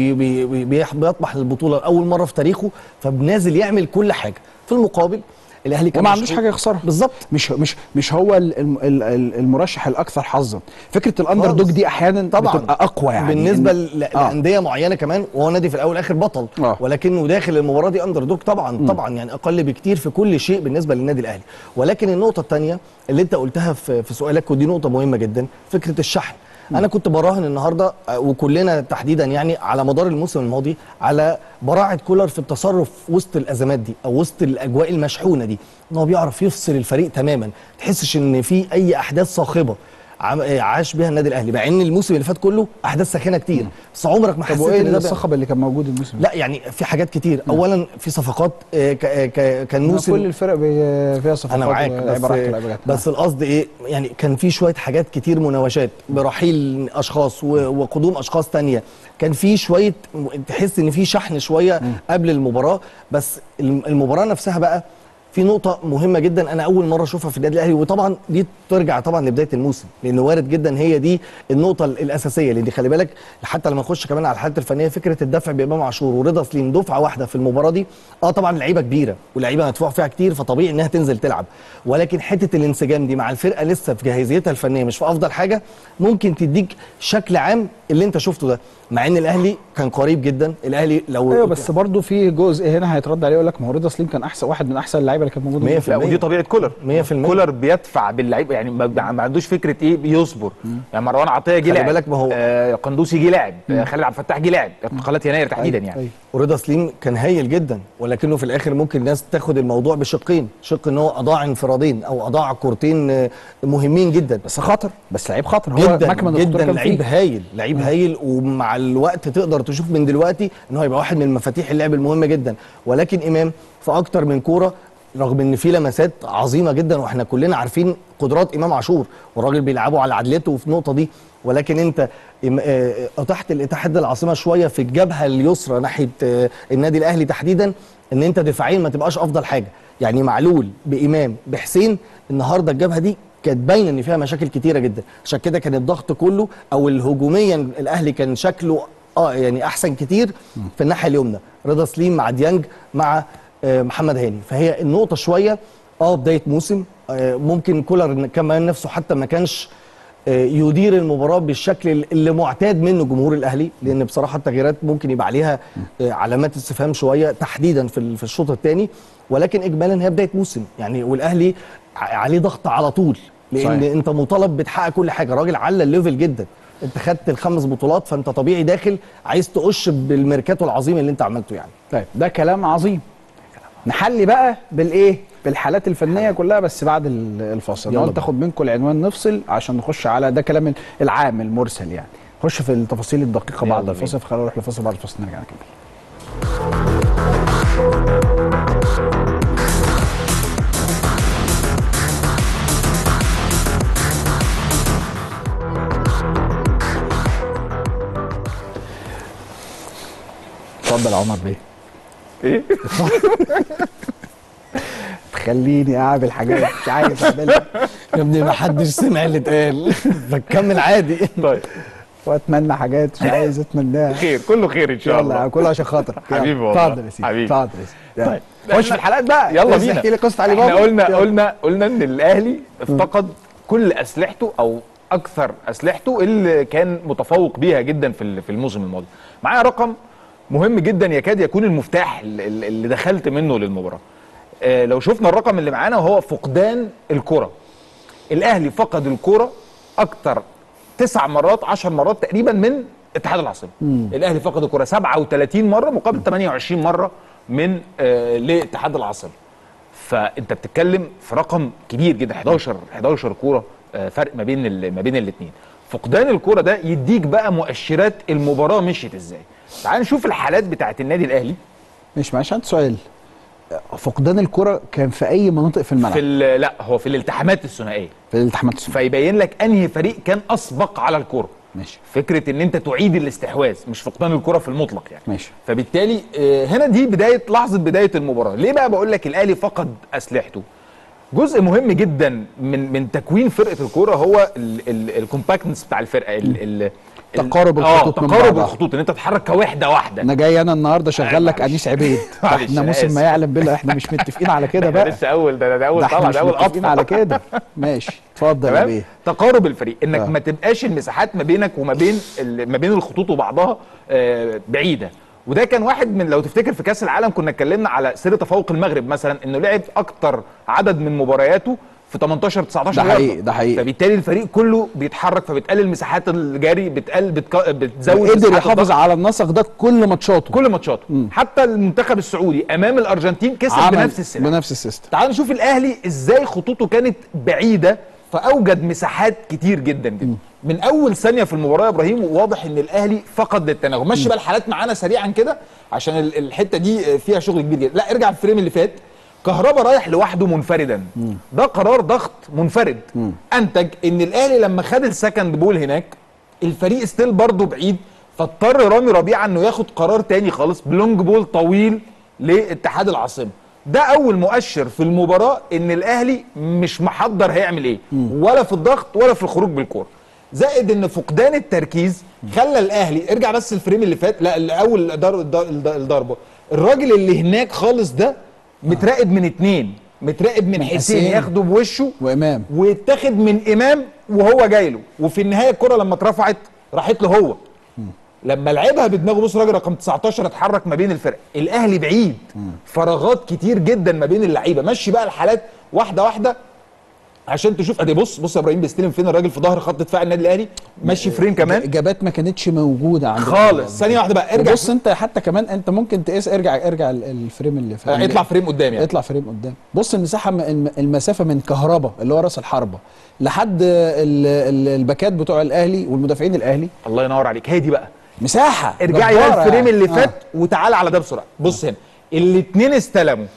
وبيطمح للبطوله لاول مره في تاريخه فبنازل يعمل كل حاجه في المقابل الاهلي كان وما عندوش مشغول- حاجه يخسرها بالظبط مش مش مش هو ال- الم- ال- ال- المرشح الاكثر حظا فكره الاندر دوج دي احيانا طبعا بتبقى اقوى يعني بالنسبه إن- ل- آه. لانديه معينه كمان وهو نادي في الاول والاخر بطل آه. ولكنه داخل المباراه دي اندر دوج طبعا مم. طبعا يعني اقل بكتير في كل شيء بالنسبه للنادي الاهلي ولكن النقطه الثانيه اللي انت قلتها في في سؤالك ودي نقطه مهمه جدا فكره الشحن انا كنت براهن النهارده آه، وكلنا تحديدا يعني على مدار الموسم الماضي على براعه كولر في التصرف وسط الازمات دي او وسط الاجواء المشحونه دي ان هو بيعرف يفصل الفريق تماما تحسش ان في اي احداث صاخبه عم- آه، عاش بيها النادي الاهلي مع ان الموسم اللي فات كله احداث ساخنه كتير بس عمرك ما طب حسيت وايه ان ده بقى- الصخب اللي كان موجود الموسم لا يعني في حاجات كتير اولا في صفقات آه، ك- آه، ك- كان موسم كل الفرق بي- فيها صفقات انا معاك ولاعيبة بس, راحت ولاعيبة جت. بس القصد ايه يعني كان في شويه حاجات كتير مناوشات برحيل اشخاص و- وقدوم اشخاص تانية كان في شويه م- تحس ان في شحن شويه قبل المباراه بس الم- المباراه نفسها بقى في نقطة مهمة جدا أنا أول مرة أشوفها في النادي الأهلي وطبعا دي ترجع طبعا لبداية الموسم لأن وارد جدا هي دي النقطة ال- الأساسية لأن خلي بالك حتى لما نخش كمان على الحالة الفنية فكرة الدفع بإمام عاشور ورضا سليم دفعة واحدة في المباراة دي أه طبعا لعيبة كبيرة ولعيبة مدفوع فيها كتير فطبيعي إنها تنزل تلعب ولكن حتة الانسجام دي مع الفرقة لسه في جاهزيتها الفنية مش في أفضل حاجة ممكن تديك شكل عام اللي أنت شفته ده مع إن الأهلي كان قريب جدا الأهلي لو ايوه بس برضه في جزء هنا هيترد عليه يقول لك ما هو رضا سليم كان احسن واحد من احسن اللعيبه اللي كانت موجوده مية في في لا الفريق. ودي طبيعه كولر 100% كولر بيدفع باللعيبه يعني ما ما عندوش فكره ايه بيصبر يعني مروان عطيه جه خلي لاعب بالك ما هو- آه قندوسي جه لاعب آه خالد عبد الفتاح جه لاعب انتقالات يناير تحديدا أيوة، يعني أيوة. ورضا سليم كان هايل جدا ولكنه في الاخر ممكن الناس تاخد الموضوع بشقين شق ان هو اضاع انفرادين او اضاع كورتين آه، مهمين جدا بس خطر بس لعيب خطر هو جدا مكمن الخطوره جدا كان لعيب فيه. هايل لعيب هايل ومع الوقت تقدر تشوف من دلوقتي ان هو هيبقى واحد من مفاتيح اللعب المهمه جدا ولكن امام في اكتر من كوره رغم ان في لمسات عظيمه جدا واحنا كلنا عارفين قدرات امام عاشور والراجل بيلعبوا على عدلته في النقطه دي ولكن انت إم- آه، اتحت الاتحاد العاصمه شويه في الجبهه اليسرى ناحيه آه، النادي الاهلي تحديدا ان انت دفاعيا ما تبقاش افضل حاجه يعني معلول بامام بحسين النهارده الجبهه دي كانت باينه ان فيها مشاكل كتيره جدا عشان كده كان الضغط كله او الهجوميا الاهلي كان شكله اه يعني احسن كتير في الناحيه اليمنى رضا سليم مع ديانج مع آه، محمد هاني فهي النقطه شويه اه بدايه موسم آه، ممكن كولر كمان نفسه حتى ما كانش آه، يدير المباراه بالشكل اللي معتاد منه جمهور الاهلي لان بصراحه التغييرات ممكن يبقى عليها آه، علامات استفهام شويه تحديدا في ال- في الشوط الثاني ولكن اجمالا هي بدايه موسم يعني والاهلي ع- عليه ضغط على طول لان صحيح. صحيح. انت مطالب بتحقق كل حاجه راجل على الليفل جدا انت خدت الخمس بطولات فانت طبيعي داخل عايز تقش بالميركاتو العظيم اللي انت عملته يعني طيب ده كلام عظيم نحلي بقى بالايه بالحالات الفنيه كلها بس بعد ال- الفاصل يلا يلا بينا. تاخد منكم العنوان نفصل عشان نخش على ده كلام العام المرسل يعني نخش في التفاصيل الدقيقه بعد يلا الفاصل فخلينا نروح لفاصل بعد الفاصل نرجع نكمل اتفضل يا عمر بيه ايه تخليني اعمل حاجات مش عايز اعملها يا ابني ما حدش سمع اللي اتقال فكمل عادي طيب واتمنى حاجات مش عايز اتمناها خير كله خير ان شاء الله يلا كله عشان خاطرك يلا. حبيبي والله. اتفضل يا سيدي حبيبي. اتفضل يا سيدي طيب. يلا. خش في الحلقات بقى يلا بس بينا احكي لي قصه علي بابا احنا قلنا يلا. قلنا قلنا ان الاهلي افتقد كل اسلحته او اكثر اسلحته اللي كان متفوق بيها جدا في ال- في الموسم الماضي معايا رقم مهم جدا يكاد يكون المفتاح ال- ال- اللي دخلت منه للمباراه آه لو شفنا الرقم اللي معانا وهو فقدان الكره الاهلي فقد الكره اكتر تسع مرات عشر مرات تقريبا من اتحاد العاصمه الاهلي فقد الكره 37 مره مقابل 28 مره من آه لاتحاد العاصمه فانت بتتكلم في رقم كبير جدا 11 11 كوره آه، فرق ما بين ال- ما بين الاثنين فقدان الكوره ده يديك بقى مؤشرات المباراه مشيت ازاي تعال نشوف الحالات بتاعت النادي الاهلي مش معلش عندي سؤال فقدان الكره كان في اي مناطق في الملعب في ال- لا هو في الالتحامات الثنائيه في الالتحامات الثنائية. فيبين لك انهي فريق كان اسبق على الكره ماشي فكره ان انت تعيد الاستحواذ مش فقدان الكره في المطلق يعني ماشي فبالتالي آه، هنا دي بدايه لحظه بدايه المباراه ليه بقى بقول لك الاهلي فقد اسلحته جزء مهم جدا من من تكوين فرقه الكوره هو الكومباكتنس بتاع الفرقه ال ال تقارب ال- الخطوط اه من تقارب بعضها. الخطوط ان انت تتحرك كوحده واحده انا جاي انا النهارده شغال لك انيس عبيد معلش، احنا أنا موسم آسف. ما يعلم بالله احنا مش متفقين على كده ده بقى لسه اول ده ده اول ده احنا طلع مش ده اول متفقين قطع على كده ماشي اتفضل يا تمام بيه تقارب الفريق انك آه. ما تبقاش المساحات ما بينك وما بين ال- ما بين الخطوط وبعضها آه، بعيده وده كان واحد من لو تفتكر في كاس العالم كنا اتكلمنا على سر تفوق المغرب مثلا انه لعب اكتر عدد من مبارياته في 18 19 ده ياردة. حقيقي، ده حقيقي. فبالتالي الفريق كله بيتحرك فبتقلل مساحات الجري بتقل بتك... بتزود قدر مساحات يحافظ الضغط. على النسق ده كل ماتشاته كل ماتشاته حتى المنتخب السعودي امام الارجنتين كسب عمل بنفس السلاح بنفس السيستم تعال نشوف الاهلي ازاي خطوطه كانت بعيده فاوجد مساحات كتير جدا جدا من اول ثانيه في المباراه يا ابراهيم واضح ان الاهلي فقد للتناغم مشي بقى الحالات معانا سريعا كده عشان ال- الحته دي فيها شغل كبير جدا لا ارجع الفريم اللي فات كهربا رايح لوحده منفردا ده قرار ضغط منفرد انتج ان الاهلي لما خد السكند بول هناك الفريق ستيل برضه بعيد فاضطر رامي ربيعه انه ياخد قرار تاني خالص بلونج بول طويل لاتحاد العاصمه ده اول مؤشر في المباراه ان الاهلي مش محضر هيعمل ايه ولا في الضغط ولا في الخروج بالكوره زائد ان فقدان التركيز خلى الاهلي ارجع بس الفريم اللي فات لا الاول الضر- الضر- الضر- الضربه الراجل اللي هناك خالص ده متراقب من اتنين متراقب من حسين حسين. ياخده بوشه وامام ويتاخد من امام وهو جاي له وفي النهايه الكره لما اترفعت راحت له هو لما لعبها بدماغه بص راجل رقم 19 اتحرك ما بين الفرق الاهلي بعيد فراغات كتير جدا ما بين اللعيبه مشي بقى الحالات واحده واحده عشان تشوف ادي بص بص يا ابراهيم بيستلم فين الراجل في ظهر خط دفاع النادي الاهلي مشي فريم كمان اجابات ما كانتش موجوده عند خالص ثانيه واحده بقى ارجع بص انت حتى كمان انت ممكن تقيس ارجع ارجع ال- الفريم اللي فات آه، اطلع فريم قدام يعني اطلع فريم قدام بص المساحه م- الم- المسافه من كهربا اللي هو راس الحربه لحد ال- ال- الباكات بتوع الاهلي والمدافعين الاهلي الله ينور عليك هي دي بقى مساحه ارجعي جبارة بقى الفريم يعني. اللي آه. فات وتعالى على ده بسرعه بص هنا الاثنين استلموا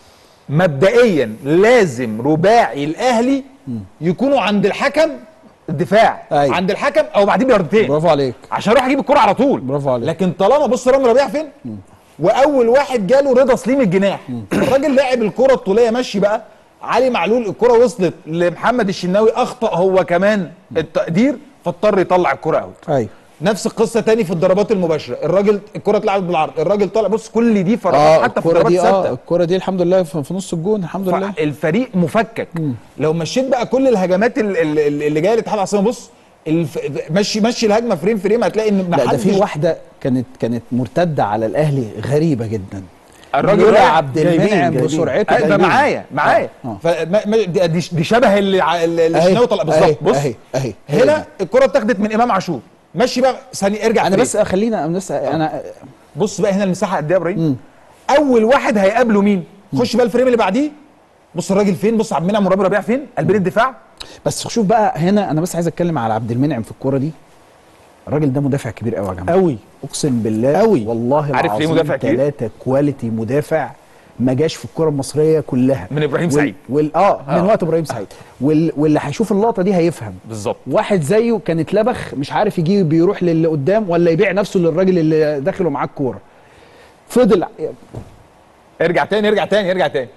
مبدئيا لازم رباعي الاهلي يكونوا عند الحكم الدفاع أيوة. عند الحكم او بعدين بياردتين برافو عليك عشان اروح اجيب الكره على طول برافو عليك لكن طالما بص رامي ربيع فين واول واحد جاله رضا سليم الجناح الراجل لاعب الكره الطوليه ماشي بقى علي معلول الكره وصلت لمحمد الشناوي اخطا هو كمان التقدير فاضطر يطلع الكره اوت ايوه نفس القصه تاني في الضربات المباشره الراجل الكره اتلعبت بالعرض الراجل طالع بص كل دي فراغات اه حتى في الكره الضربات دي اه الثابته الكره دي الحمد لله في في نص الجون الحمد لله الفريق مفكك لو مشيت بقى كل الهجمات ال- ال- ال- اللي جايه لاتحاد العاصمه بص الف... مشي مشي الهجمه فريم فريم هتلاقي ان لا ده محدش في واحده كانت كانت مرتده على الاهلي غريبه جدا الراجل لولا رايح عبد جايبين- المنعم جايبين. بسرعته أي ده جايبين. معايا معايا آه، آه. فما- ما- دي, دي دي شبه اللي ع- اللي أهي، الشناوي طلع أهي، بالظبط بص أهي، أهي. هي هنا دي. الكره اتاخدت من امام عاشور مشي بقى ثانيه ارجع انا فريم. بس خلينا أنا بس انا بص بقى هنا المساحه قد ايه يا ابراهيم اول واحد هيقابله مين خش بقى الفريم اللي بعديه بص الراجل فين بص عبد المنعم ورامي ربيع فين قلبين الدفاع بس شوف بقى هنا انا بس عايز اتكلم على عبد المنعم في الكوره دي الراجل ده مدافع كبير قوي يا جماعه قوي اقسم بالله قوي. والله عارف ليه العظيم مدافع كبير؟ ثلاثه كواليتي مدافع ما جاش في الكره المصريه كلها من إبراهيم وال- سعيد. وال اه من آه. وقت ابراهيم سعيد وال... واللي هيشوف اللقطه دي هيفهم بالظبط واحد زيه كان اتلبخ مش عارف يجي بيروح للي قدام ولا يبيع نفسه للراجل اللي داخله معاه الكوره فضل ارجع تاني ارجع تاني ارجع تاني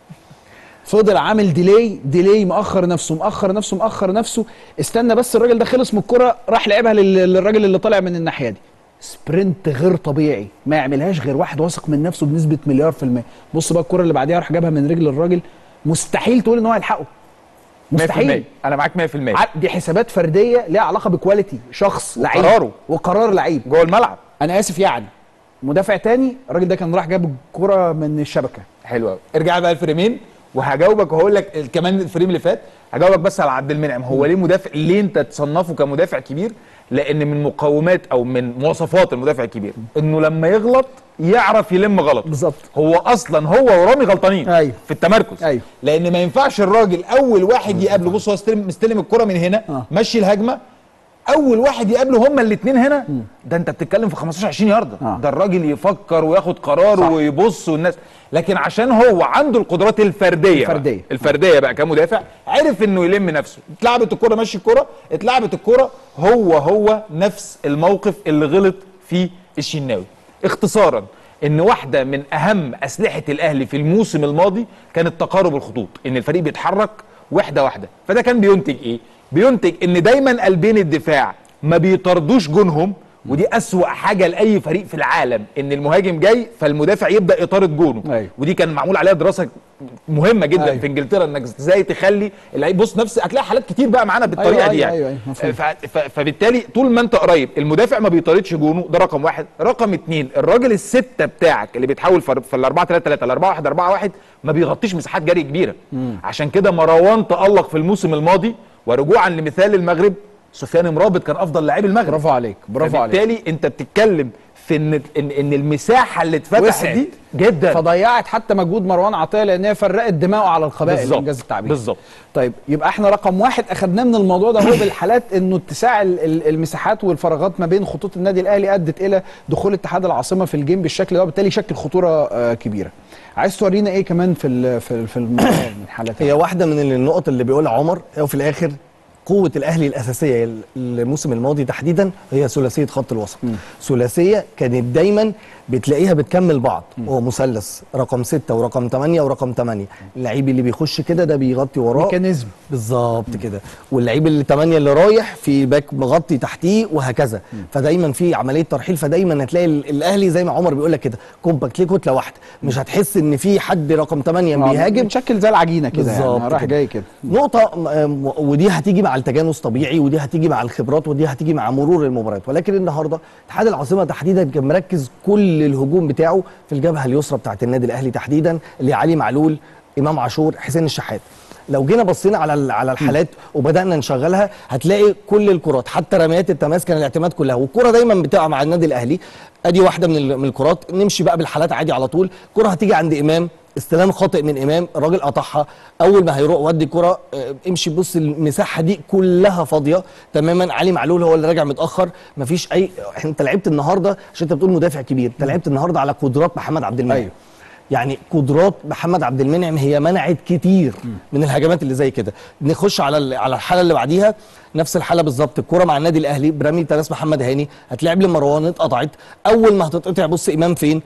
فضل عامل ديلي ديلي مأخر نفسه مأخر نفسه مأخر نفسه استنى بس الراجل ده خلص من الكرة راح لعبها لل- للراجل اللي طالع من الناحية دي سبرنت غير طبيعي ما يعملهاش غير واحد واثق من نفسه بنسبة مليار في المية بص بقى الكرة اللي بعديها راح جابها من رجل الراجل مستحيل تقول ان هو هيلحقه 100% مستحيل انا معاك 100% ع- دي حسابات فردية ليها علاقة بكواليتي شخص لعيب وقراره. وقرار لعيب جوه الملعب انا اسف يعني مدافع تاني الراجل ده كان راح جاب الكرة من الشبكة حلو قوي ارجع بقى الفريمين وهجاوبك وهقول لك ال- كمان الفريم اللي فات هجاوبك بس على عبد المنعم هو ليه مدافع ليه انت تصنفه كمدافع كبير لان من مقومات او من مواصفات المدافع الكبير انه لما يغلط يعرف يلم غلط بالظبط هو اصلا هو ورامي غلطانين أيوه. في التمركز أيوه. لان ما ينفعش الراجل اول واحد يقابله بص هو استلم مستلم الكره من هنا آه. مشي الهجمه اول واحد يقابله هما الاثنين هنا ده انت بتتكلم في 15 20 يارده آه. ده الراجل يفكر وياخد قرار صح. ويبص والناس لكن عشان هو عنده القدرات الفرديه الفردية. بقى. الفرديه بقى كمدافع عرف انه يلم نفسه اتلعبت الكره مشي الكره اتلعبت الكره هو هو نفس الموقف اللي غلط فيه الشناوي اختصارا ان واحده من اهم اسلحه الاهلي في الموسم الماضي كانت تقارب الخطوط ان الفريق بيتحرك واحده واحده فده كان بينتج ايه بينتج ان دايما قلبين الدفاع ما بيطردوش جونهم ودي أسوأ حاجة لأي فريق في العالم إن المهاجم جاي فالمدافع يبدأ يطارد جونه أيوه. ودي كان معمول عليها دراسة مهمة جدا أيوه. في انجلترا انك ازاي تخلي اللعيب بص نفس هتلاقي حالات كتير بقى معانا بالطريقة أيوه، دي يعني أيوه، أيوه، مفهوم. ف... ف... فبالتالي طول ما انت قريب المدافع ما بيطاردش جونه ده رقم واحد رقم اتنين الراجل الستة بتاعك اللي بيتحول في في ال 4 3 3 ال 4 1 4 1 ما بيغطيش مساحات جري كبيرة عشان كده مروان تألق في الموسم الماضي ورجوعا لمثال المغرب سفيان مرابط كان افضل لاعب المغرب برافو عليك برافو عليك فبالتالي انت بتتكلم في ان ان, إن المساحه اللي اتفتحت وسعت. دي جدا فضيعت حتى مجهود مروان عطيه لان هي فرقت دماغه على القبائل بالظبط. انجاز التعبير بالظبط. طيب يبقى احنا رقم واحد اخدناه من الموضوع ده هو بالحالات انه اتساع ال- ال- المساحات والفراغات ما بين خطوط النادي الاهلي ادت الى دخول اتحاد العاصمه في الجيم بالشكل ده وبالتالي شكل خطوره آه، كبيره عايز تورينا ايه كمان في ال- في ال- في الموضوع من حالات هي واحده من النقط اللي بيقولها عمر هو في الاخر قوة الأهلي الأساسية الموسم الماضي تحديدا هي ثلاثية خط الوسط ثلاثية كانت دايما بتلاقيها بتكمل بعض هو مثلث رقم ستة ورقم ثمانية ورقم ثمانية اللعيب اللي بيخش كده ده بيغطي وراه ميكانيزم بالظبط كده واللعيب اللي ثمانية اللي رايح في باك مغطي تحتيه وهكذا فدايما في عملية ترحيل فدايما هتلاقي ال- الأهلي زي ما عمر بيقول لك كده كومباكت ليه كتلة واحدة مش هتحس إن في حد رقم ثمانية بيهاجم بتشكل زي العجينه كده يعني بالظبط رايح كده. جاي كده نقطة م- ودي هتيجي مع التجانس طبيعي ودي هتيجي مع الخبرات ودي هتيجي مع مرور المباريات ولكن النهارده اتحاد العاصمة تحديدا كان مركز كل الهجوم بتاعه في الجبهة اليسرى بتاعت النادي الأهلي تحديدا اللي علي معلول إمام عاشور حسين الشحات لو جينا بصينا على ال- على الحالات وبدانا نشغلها هتلاقي كل الكرات حتى رميات التماس كان الاعتماد كلها والكره دايما بتقع مع النادي الاهلي ادي واحده من ال- من الكرات نمشي بقى بالحالات عادي على طول كره هتيجي عند امام استلام خاطئ من امام الراجل قطعها اول ما هيروح ودي كره آه، امشي بص المساحه دي كلها فاضيه تماما علي معلول هو اللي راجع متاخر مفيش اي انت لعبت النهارده عشان انت بتقول مدافع كبير انت لعبت النهارده على قدرات محمد عبد المنعم أيوه. يعني قدرات محمد عبد المنعم هي منعت كتير من الهجمات اللي زي كده نخش على ال- على الحاله اللي بعديها نفس الحاله بالظبط الكره مع النادي الاهلي برمي تناس محمد هاني هتلعب لمروان اتقطعت اول ما هتتقطع بص امام فين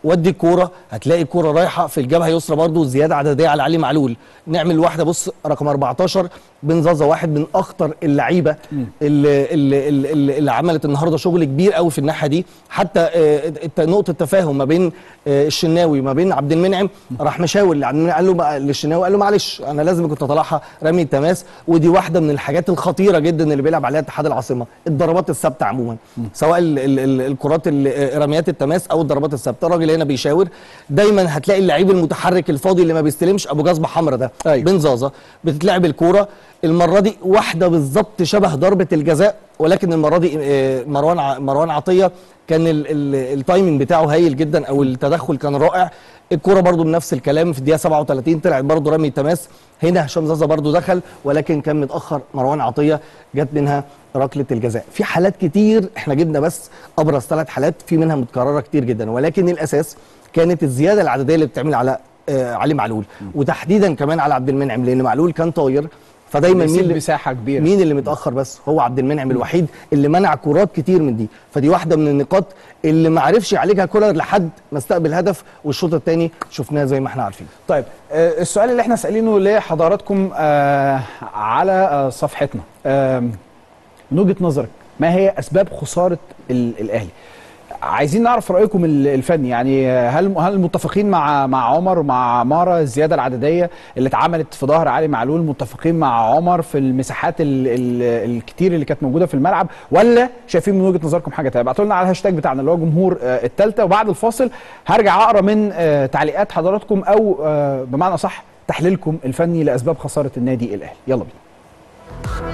ودي الكوره هتلاقي الكوره رايحه في الجبهه يسرى برضو زياده عدديه على علي معلول نعمل واحده بص رقم 14 بن زازا واحد من اخطر اللعيبه اللي, اللي, اللي, اللي عملت النهارده شغل كبير قوي في الناحيه دي حتى آه، الت- نقطه تفاهم ما بين آه، الشناوي ما بين عبد المنعم راح مشاور لعبد المنعم قال له بقى- للشناوي قال له معلش انا لازم كنت اطلعها رمي التماس ودي واحده من الحاجات الخطيره جدا اللي بيلعب عليها اتحاد العاصمه الضربات الثابته عموما سواء ال- ال- ال- الكرات ال- آه، رميات التماس او الضربات الثابته الراجل هنا بيشاور دايما هتلاقي اللعيب المتحرك الفاضي اللي ما بيستلمش ابو جزمه حمراء ده أيوة. بن زازا بتتلعب الكوره المره دي واحده بالظبط شبه ضربه الجزاء ولكن المره دي آه، مروان ع- مروان عطيه كان ال- ال- التايمنج بتاعه هايل جدا او التدخل كان رائع الكرة برضو بنفس الكلام في الدقيقة 37 طلعت برضو رمي تماس هنا هشام زازا برضو دخل ولكن كان متأخر مروان عطية جت منها ركلة الجزاء في حالات كتير احنا جبنا بس أبرز ثلاث حالات في منها متكررة كتير جدا ولكن الأساس كانت الزيادة العددية اللي بتعمل على آه علي معلول وتحديدا كمان على عبد المنعم لأن معلول كان طاير فدايما مين بيسيب اللي مساحه كبيره مين اللي متاخر بس هو عبد المنعم الوحيد اللي منع كرات كتير من دي فدي واحده من النقاط اللي ما عرفش يعالجها كولر لحد ما استقبل هدف والشوط الثاني شفناه زي ما احنا عارفين طيب آه، السؤال اللي احنا سالينه لحضراتكم آه، على آه، صفحتنا آه، من وجهه نظرك ما هي اسباب خساره ال- الاهلي عايزين نعرف رايكم ال- الفني يعني آه، هل هل متفقين مع مع عمر ومع عماره الزياده العدديه اللي اتعملت في ظهر علي معلول متفقين مع عمر في المساحات ال ال الكتير اللي كانت موجوده في الملعب ولا شايفين من وجهه نظركم حاجه تانية ابعتوا لنا على الهاشتاج بتاعنا اللي هو جمهور آه، التالتة وبعد الفاصل هرجع اقرا من آه، تعليقات حضراتكم او آه، بمعنى صح تحليلكم الفني لاسباب خساره النادي الاهلي يلا بينا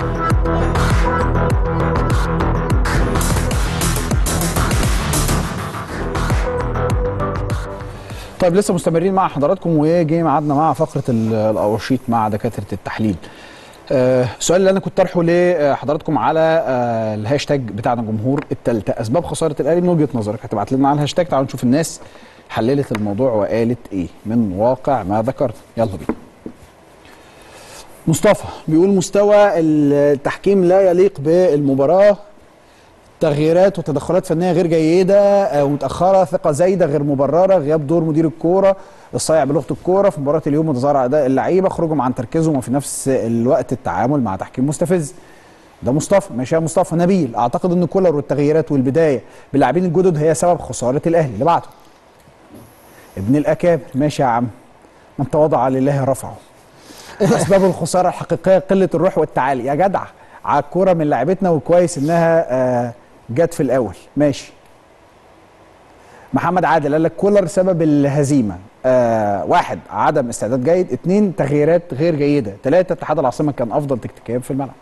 طيب لسه مستمرين مع حضراتكم وجي ميعادنا مع فقره ال- الاواشيط مع دكاتره التحليل. آه، السؤال اللي انا كنت طرحه لحضراتكم على آه، الهاشتاج بتاعنا جمهور التالتة اسباب خساره الاهلي من وجهه نظرك هتبعت لنا على الهاشتاج تعالوا نشوف الناس حللت الموضوع وقالت ايه من واقع ما ذكرت يلا بينا. مصطفى بيقول مستوى التحكيم لا يليق بالمباراه تغييرات وتدخلات فنيه غير جيده او متاخره ثقه زايده غير مبرره غياب دور مدير الكوره الصايع بلغه الكوره في مباراه اليوم وتظاهر اداء اللعيبه خروجهم عن تركيزهم وفي نفس الوقت التعامل مع تحكيم مستفز ده مصطفى ماشي يا مصطفى نبيل اعتقد ان كولر والتغييرات والبدايه باللاعبين الجدد هي سبب خساره الاهلي اللي بعده ابن الاكابر ماشي يا عم من تواضع لله رفعه اسباب الخساره الحقيقيه قله الروح والتعالي يا جدع على الكوره من لعيبتنا وكويس انها آه جت في الاول ماشي محمد عادل قال لك كولر سبب الهزيمه آه واحد عدم استعداد جيد اثنين تغييرات غير جيده ثلاثه اتحاد العاصمه كان افضل تكتيكيا في الملعب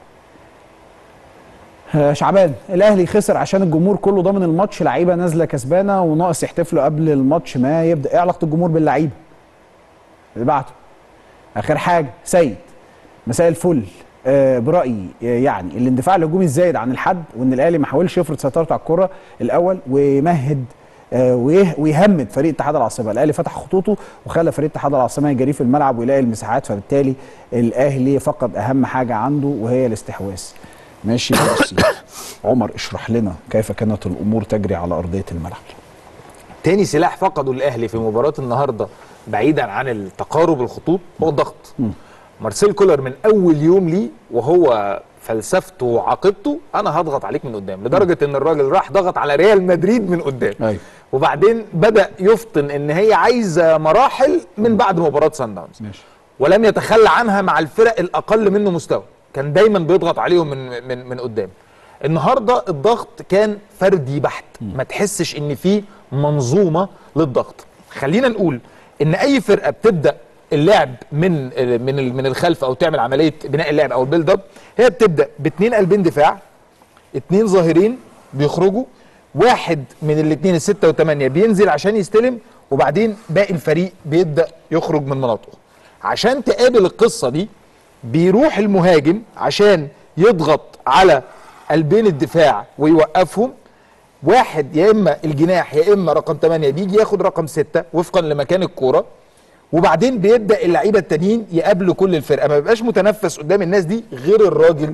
آه شعبان الاهلي خسر عشان الجمهور كله ضامن الماتش لعيبه نازله كسبانه وناقص يحتفلوا قبل الماتش ما يبدا ايه علاقه الجمهور باللعيبه اللي بعده اخر حاجه سيد مساء الفل آه برايي آه يعني الاندفاع الهجومي الزايد عن الحد وان الاهلي ما حاولش يفرض سيطرته على الكره الاول ويمهد آه ويه- ويهمد فريق اتحاد العاصمه الاهلي فتح خطوطه وخلى فريق اتحاد العاصمه يجري في الملعب ويلاقي المساحات فبالتالي الاهلي فقد اهم حاجه عنده وهي الاستحواذ ماشي يا أسيس. عمر اشرح لنا كيف كانت الامور تجري على ارضيه الملعب تاني سلاح فقده الاهلي في مباراه النهارده بعيدا عن التقارب الخطوط هو الضغط مارسيل كولر من اول يوم ليه وهو فلسفته وعقيدته انا هضغط عليك من قدام لدرجه ان الراجل راح ضغط على ريال مدريد من قدام أيوة. وبعدين بدا يفطن ان هي عايزه مراحل من بعد مباراه سان داونز ماشي ولم يتخلى عنها مع الفرق الاقل منه مستوى كان دايما بيضغط عليهم من من من قدام النهارده الضغط كان فردي بحت ما تحسش ان في منظومه للضغط خلينا نقول ان اي فرقه بتبدا اللعب من من ال- من الخلف او تعمل عمليه بناء اللعب او البيلد اب هي بتبدا باثنين قلبين دفاع اتنين ظاهرين بيخرجوا واحد من الاثنين الستة وثمانية بينزل عشان يستلم وبعدين باقي الفريق بيبدأ يخرج من مناطقه عشان تقابل القصة دي بيروح المهاجم عشان يضغط على قلبين الدفاع ويوقفهم واحد يا اما الجناح يا اما رقم 8 بيجي ياخد رقم 6 وفقا لمكان الكوره وبعدين بيبدا اللعيبه التانيين يقابلوا كل الفرقه ما بيبقاش متنفس قدام الناس دي غير الراجل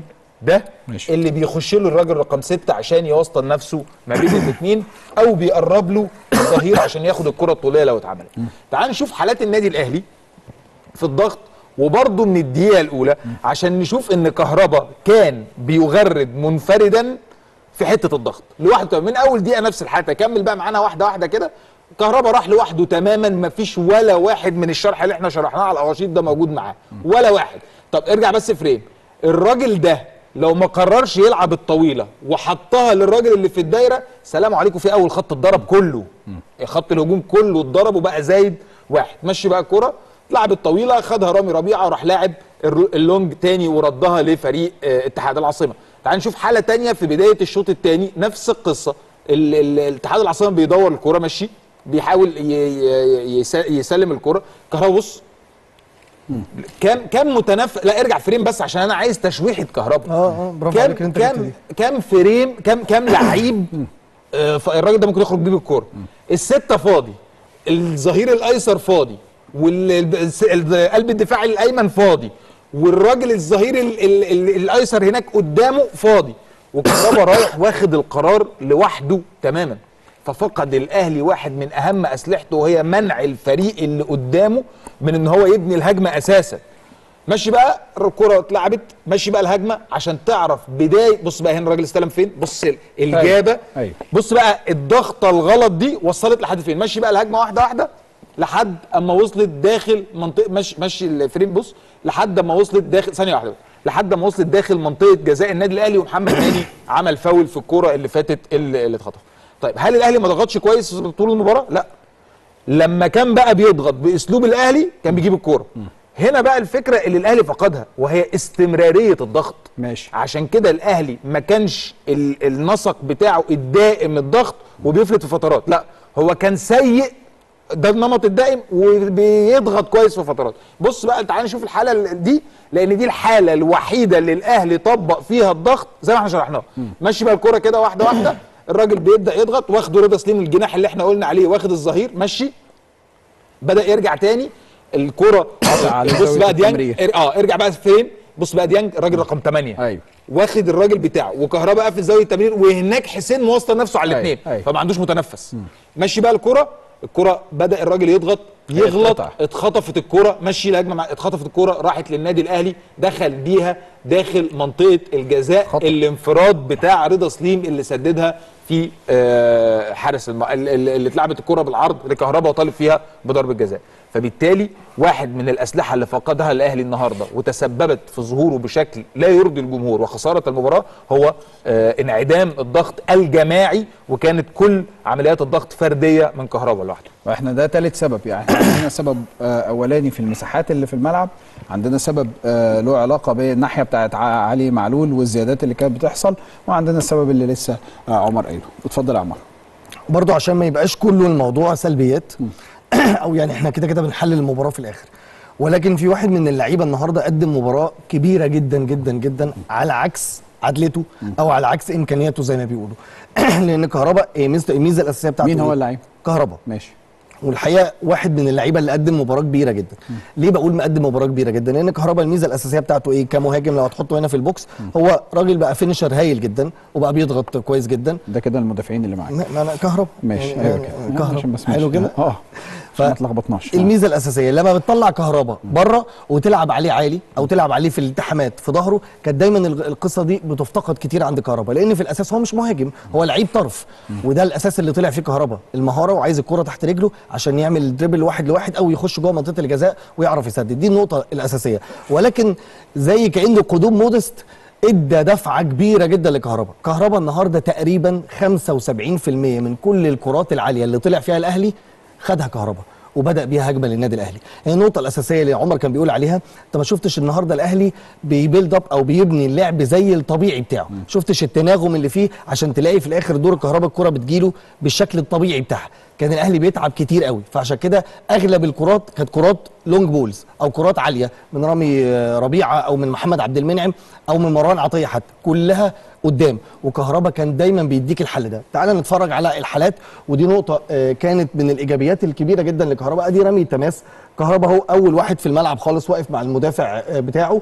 ده ماشي. اللي بيخش له الراجل رقم ستة عشان يوسطن نفسه ما بين الاثنين او بيقرب له الظهير عشان ياخد الكره الطوليه لو اتعملت تعال نشوف حالات النادي الاهلي في الضغط وبرضه من الدقيقه الاولى عشان نشوف ان كهربا كان بيغرد منفردا في حته الضغط لوحده من اول دقيقه نفس الحاله كمل بقى معانا واحده واحده كده كهربا راح لوحده تماما ما فيش ولا واحد من الشرح اللي احنا شرحناه على الاراشيد ده موجود معاه ولا واحد طب ارجع بس فريم الراجل ده لو ما قررش يلعب الطويله وحطها للراجل اللي في الدايره سلام عليكم في اول خط اتضرب كله خط الهجوم كله اتضرب وبقى زايد واحد مشي بقى الكره لعب الطويله خدها رامي ربيعه وراح لاعب الر- اللونج تاني وردها لفريق آه، اتحاد العاصمه تعال نشوف حاله تانية في بدايه الشوط الثاني نفس القصه ال- ال- الاتحاد العاصمه بيدور الكره ماشي بيحاول ي- ي- يس- يسلم الكره كهربا بص كام كام متنفس لا ارجع فريم بس عشان انا عايز تشويحه كهربا اه اه برافو كام عليك إن انت جبت كام دي. كام فريم كام كام لعيب آه، ف- الراجل ده ممكن يخرج بيه بالكوره السته فاضي الظهير الايسر فاضي والقلب الدفاعي الايمن فاضي والراجل الظهير ال- ال- ال- الايسر هناك قدامه فاضي وكهربا رايح واخد القرار لوحده تماما ففقد الاهلي واحد من اهم اسلحته وهي منع الفريق اللي قدامه من ان هو يبني الهجمه اساسا ماشي بقى الكره اتلعبت ماشي بقى الهجمه عشان تعرف بدايه بص بقى هنا الراجل استلم فين بص ال- الجابه أيوة. بص بقى الضغطه الغلط دي وصلت لحد فين ماشي بقى الهجمه واحده واحده لحد اما وصلت داخل منطقه ماشي ماشي الفريم بص لحد اما وصلت داخل ثانيه واحده لحد ما وصلت داخل منطقه جزاء النادي الاهلي ومحمد هاني عمل فاول في الكوره اللي فاتت اللي اللي اتخطف طيب هل الاهلي ما ضغطش كويس طول المباراه لا لما كان بقى بيضغط باسلوب الاهلي كان بيجيب الكوره هنا بقى الفكره اللي الاهلي فقدها وهي استمراريه الضغط ماشي عشان كده الاهلي ما كانش ال- النسق بتاعه الدائم الضغط وبيفلت في فترات لا هو كان سيء ده النمط الدائم وبيضغط كويس في فترات بص بقى تعالى نشوف الحاله ال- دي لان دي الحاله الوحيده اللي الاهلي طبق فيها الضغط زي ما احنا شرحناه ماشي بقى الكوره كده واحده واحده الراجل بيبدا يضغط واخده رضا سليم الجناح اللي احنا قلنا عليه واخد الظهير ماشي بدا يرجع تاني الكرة على بص زاوية بقى ديانج التمرير. ار- اه ارجع بقى فين بص بقى ديانج الراجل رقم 8 ايوه واخد الراجل بتاعه وكهرباء في زاويه التمرير وهناك حسين موصل نفسه على أيوة، الاثنين أيوة. فما عندوش متنفس ماشي بقى الكرة الكرة بدا الراجل يضغط يغلط هيتقطع. اتخطفت الكرة مشي الهجمه مع- اتخطفت الكرة راحت للنادي الاهلي دخل بيها داخل منطقه الجزاء خطأ. الانفراد بتاع رضا سليم اللي سددها في آه، حارس الم... ال- ال- اللي اتلعبت الكرة بالعرض لكهربا وطالب فيها بضربه جزاء فبالتالي واحد من الاسلحه اللي فقدها الاهلي النهارده وتسببت في ظهوره بشكل لا يرضي الجمهور وخساره المباراه هو آه، انعدام الضغط الجماعي وكانت كل عمليات الضغط فرديه من كهربا لوحده واحنا ده ثالث سبب يعني احنا عندنا سبب آه، اولاني في المساحات اللي في الملعب عندنا سبب آه، له علاقه بالناحيه بتاعت ع- علي معلول والزيادات اللي كانت بتحصل وعندنا السبب اللي لسه آه، عمر قايله اتفضل يا عمر برضو عشان ما يبقاش كله الموضوع سلبيات او يعني احنا كده كده بنحلل المباراه في الاخر ولكن في واحد من اللعيبه النهارده قدم مباراه كبيره جدا جدا جدا على عكس عدلته او على عكس امكانياته زي ما بيقولوا لان كهربا إيه ميزه الميزه الاساسيه بتاعته مين هو إيه؟ اللعيب كهربا ماشي والحقيقه واحد من اللعيبه اللي قدم مباراه كبيره جدا ليه بقول مقدم مباراه كبيره جدا لان كهربا الميزه الاساسيه بتاعته ايه كمهاجم لو هتحطه هنا في البوكس هو راجل بقى فينيشر هايل جدا وبقى بيضغط كويس جدا ده كده المدافعين اللي معاك ما انا كهربا ماشي يعني- ايوه يعني كده كهربا. عشان بس حلو ماشي. كده؟ اه عشان ما تلخبطناش الميزه الاساسيه لما بتطلع كهربا بره وتلعب عليه عالي او تلعب عليه في الالتحامات في ظهره كانت دايما الغ- القصه دي بتفتقد كتير عند كهربا لان في الاساس هو مش مهاجم هو لعيب طرف وده الاساس اللي طلع فيه كهربا المهاره وعايز الكره تحت رجله عشان يعمل دريبل واحد لواحد او يخش جوه منطقه الجزاء ويعرف يسدد دي النقطه الاساسيه ولكن زي كانه قدوم مودست ادى دفعه كبيره جدا لكهربا كهربا النهارده تقريبا 75% من كل الكرات العاليه اللي طلع فيها الاهلي خدها كهربا وبدا بيها هجمه للنادي الاهلي هي النقطه الاساسيه اللي عمر كان بيقول عليها انت ما شفتش النهارده الاهلي بيبيلد اب او بيبني اللعب زي الطبيعي بتاعه شفتش التناغم اللي فيه عشان تلاقي في الاخر دور الكهرباء الكره بتجيله بالشكل الطبيعي بتاعها كان الاهلي بيتعب كتير قوي فعشان كده اغلب الكرات كانت كرات لونج بولز او كرات عاليه من رامي آه، ربيعه او من محمد عبد المنعم او من مروان عطيه حتى كلها قدام وكهربا كان دايما بيديك الحل ده تعال نتفرج على الحالات ودي نقطه آه، كانت من الايجابيات الكبيره جدا لكهربا ادي رمي تماس كهربا هو اول واحد في الملعب خالص واقف مع المدافع آه، بتاعه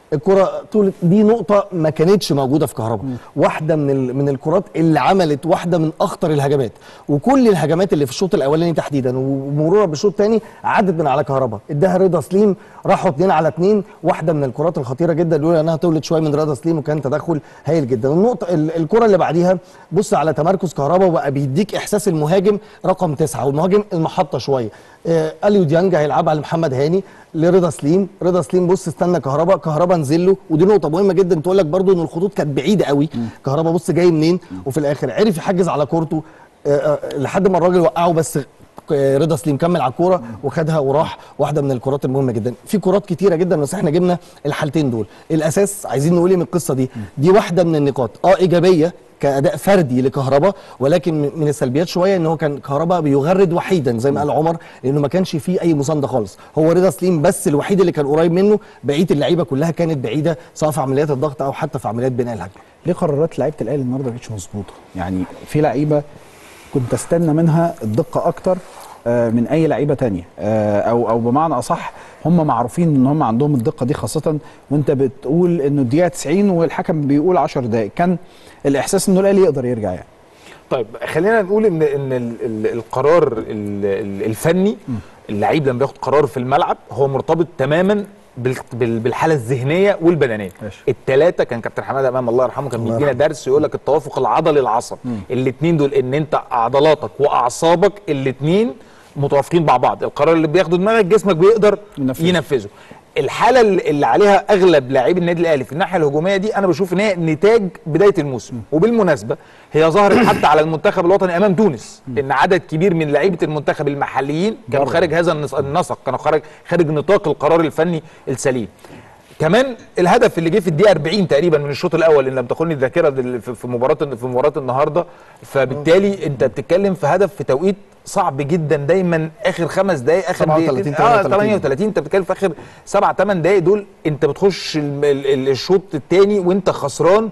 الكره طول دي نقطه ما كانتش موجوده في كهربا واحده من ال... من الكرات اللي عملت واحده من اخطر الهجمات وكل الهجمات اللي في الشوط الاولاني تحديدا ومرورا بالشوط الثاني عدت من على كهربا اداها رضا سليم راحوا اتنين على اتنين واحده من الكرات الخطيره جدا لولا انها طولت شويه من رضا سليم وكان تدخل هايل جدا النقطه ال... الكره اللي بعديها بص على تمركز كهربا وبقى بيديك احساس المهاجم رقم تسعه والمهاجم المحطه شويه آه اليو ديانج هيلعبها لمحمد هاني لرضا سليم رضا سليم بص استنى كهربا كهربا نزل له ودي نقطه مهمه جدا تقول لك برضو ان الخطوط كانت بعيده قوي كهربا بص جاي منين وفي الاخر عرف يحجز على كورته آه آه لحد ما الراجل وقعه بس آه، رضا سليم كمل على الكوره وخدها وراح واحده من الكرات المهمه جدا في كرات كتيره جدا بس احنا جبنا الحالتين دول الاساس عايزين نقول ايه من القصه دي دي واحده من النقاط اه ايجابيه كاداء فردي لكهربا ولكن من- من السلبيات شويه ان هو كان كهربا بيغرد وحيدا زي ما قال عمر لانه ما كانش فيه اي مسانده خالص هو رضا سليم بس الوحيد اللي كان قريب منه بقيه اللعيبه كلها كانت بعيده سواء في عمليات الضغط او حتى في عمليات بناء الهجمه ليه قرارات لعيبه الاهلي النهارده ما كانتش مظبوطه يعني في لعيبه كنت استنى منها الدقه اكتر آه، من اي لعيبه تانية آه، او او بمعنى اصح هم معروفين ان هم عندهم الدقه دي خاصه وانت بتقول انه الدقيقه 90 والحكم بيقول 10 دقائق كان الاحساس انه الاهلي يقدر يرجع يعني طيب خلينا نقول ان ان ال- ال- القرار ال- ال- الفني اللعيب لما بياخد قرار في الملعب هو مرتبط تماما بال- بال- بالحاله الذهنيه والبدنيه الثلاثه كان كابتن حماده امام الله يرحمه كان الله بيدينا يرحمه. درس يقول لك التوافق العضلي العصبي الاثنين دول ان انت عضلاتك واعصابك الاثنين متوافقين مع بعض القرار اللي بياخده دماغك جسمك بيقدر ينفذه. ينفذه الحاله اللي اللي عليها اغلب لاعبي النادي الاهلي في الناحيه الهجوميه دي انا بشوف ان هي نتاج بدايه الموسم وبالمناسبه هي ظهرت حتى على المنتخب الوطني امام تونس ان عدد كبير من لعيبه المنتخب المحليين كانوا بره. خارج هذا النص- النسق كانوا خارج خارج نطاق القرار الفني السليم كمان الهدف اللي جه في الدقيقه 40 تقريبا من الشوط الاول ان لم تخني الذاكره دل- في في مباراه في مباراه النهارده فبالتالي انت بتتكلم في هدف في توقيت صعب جدا دايما اخر خمس دقائق اخر 37 دقيقتين اه 38. 38 انت بتتكلم في اخر سبع ثمان دقائق دول انت بتخش ال- ال- ال- الشوط الثاني وانت خسران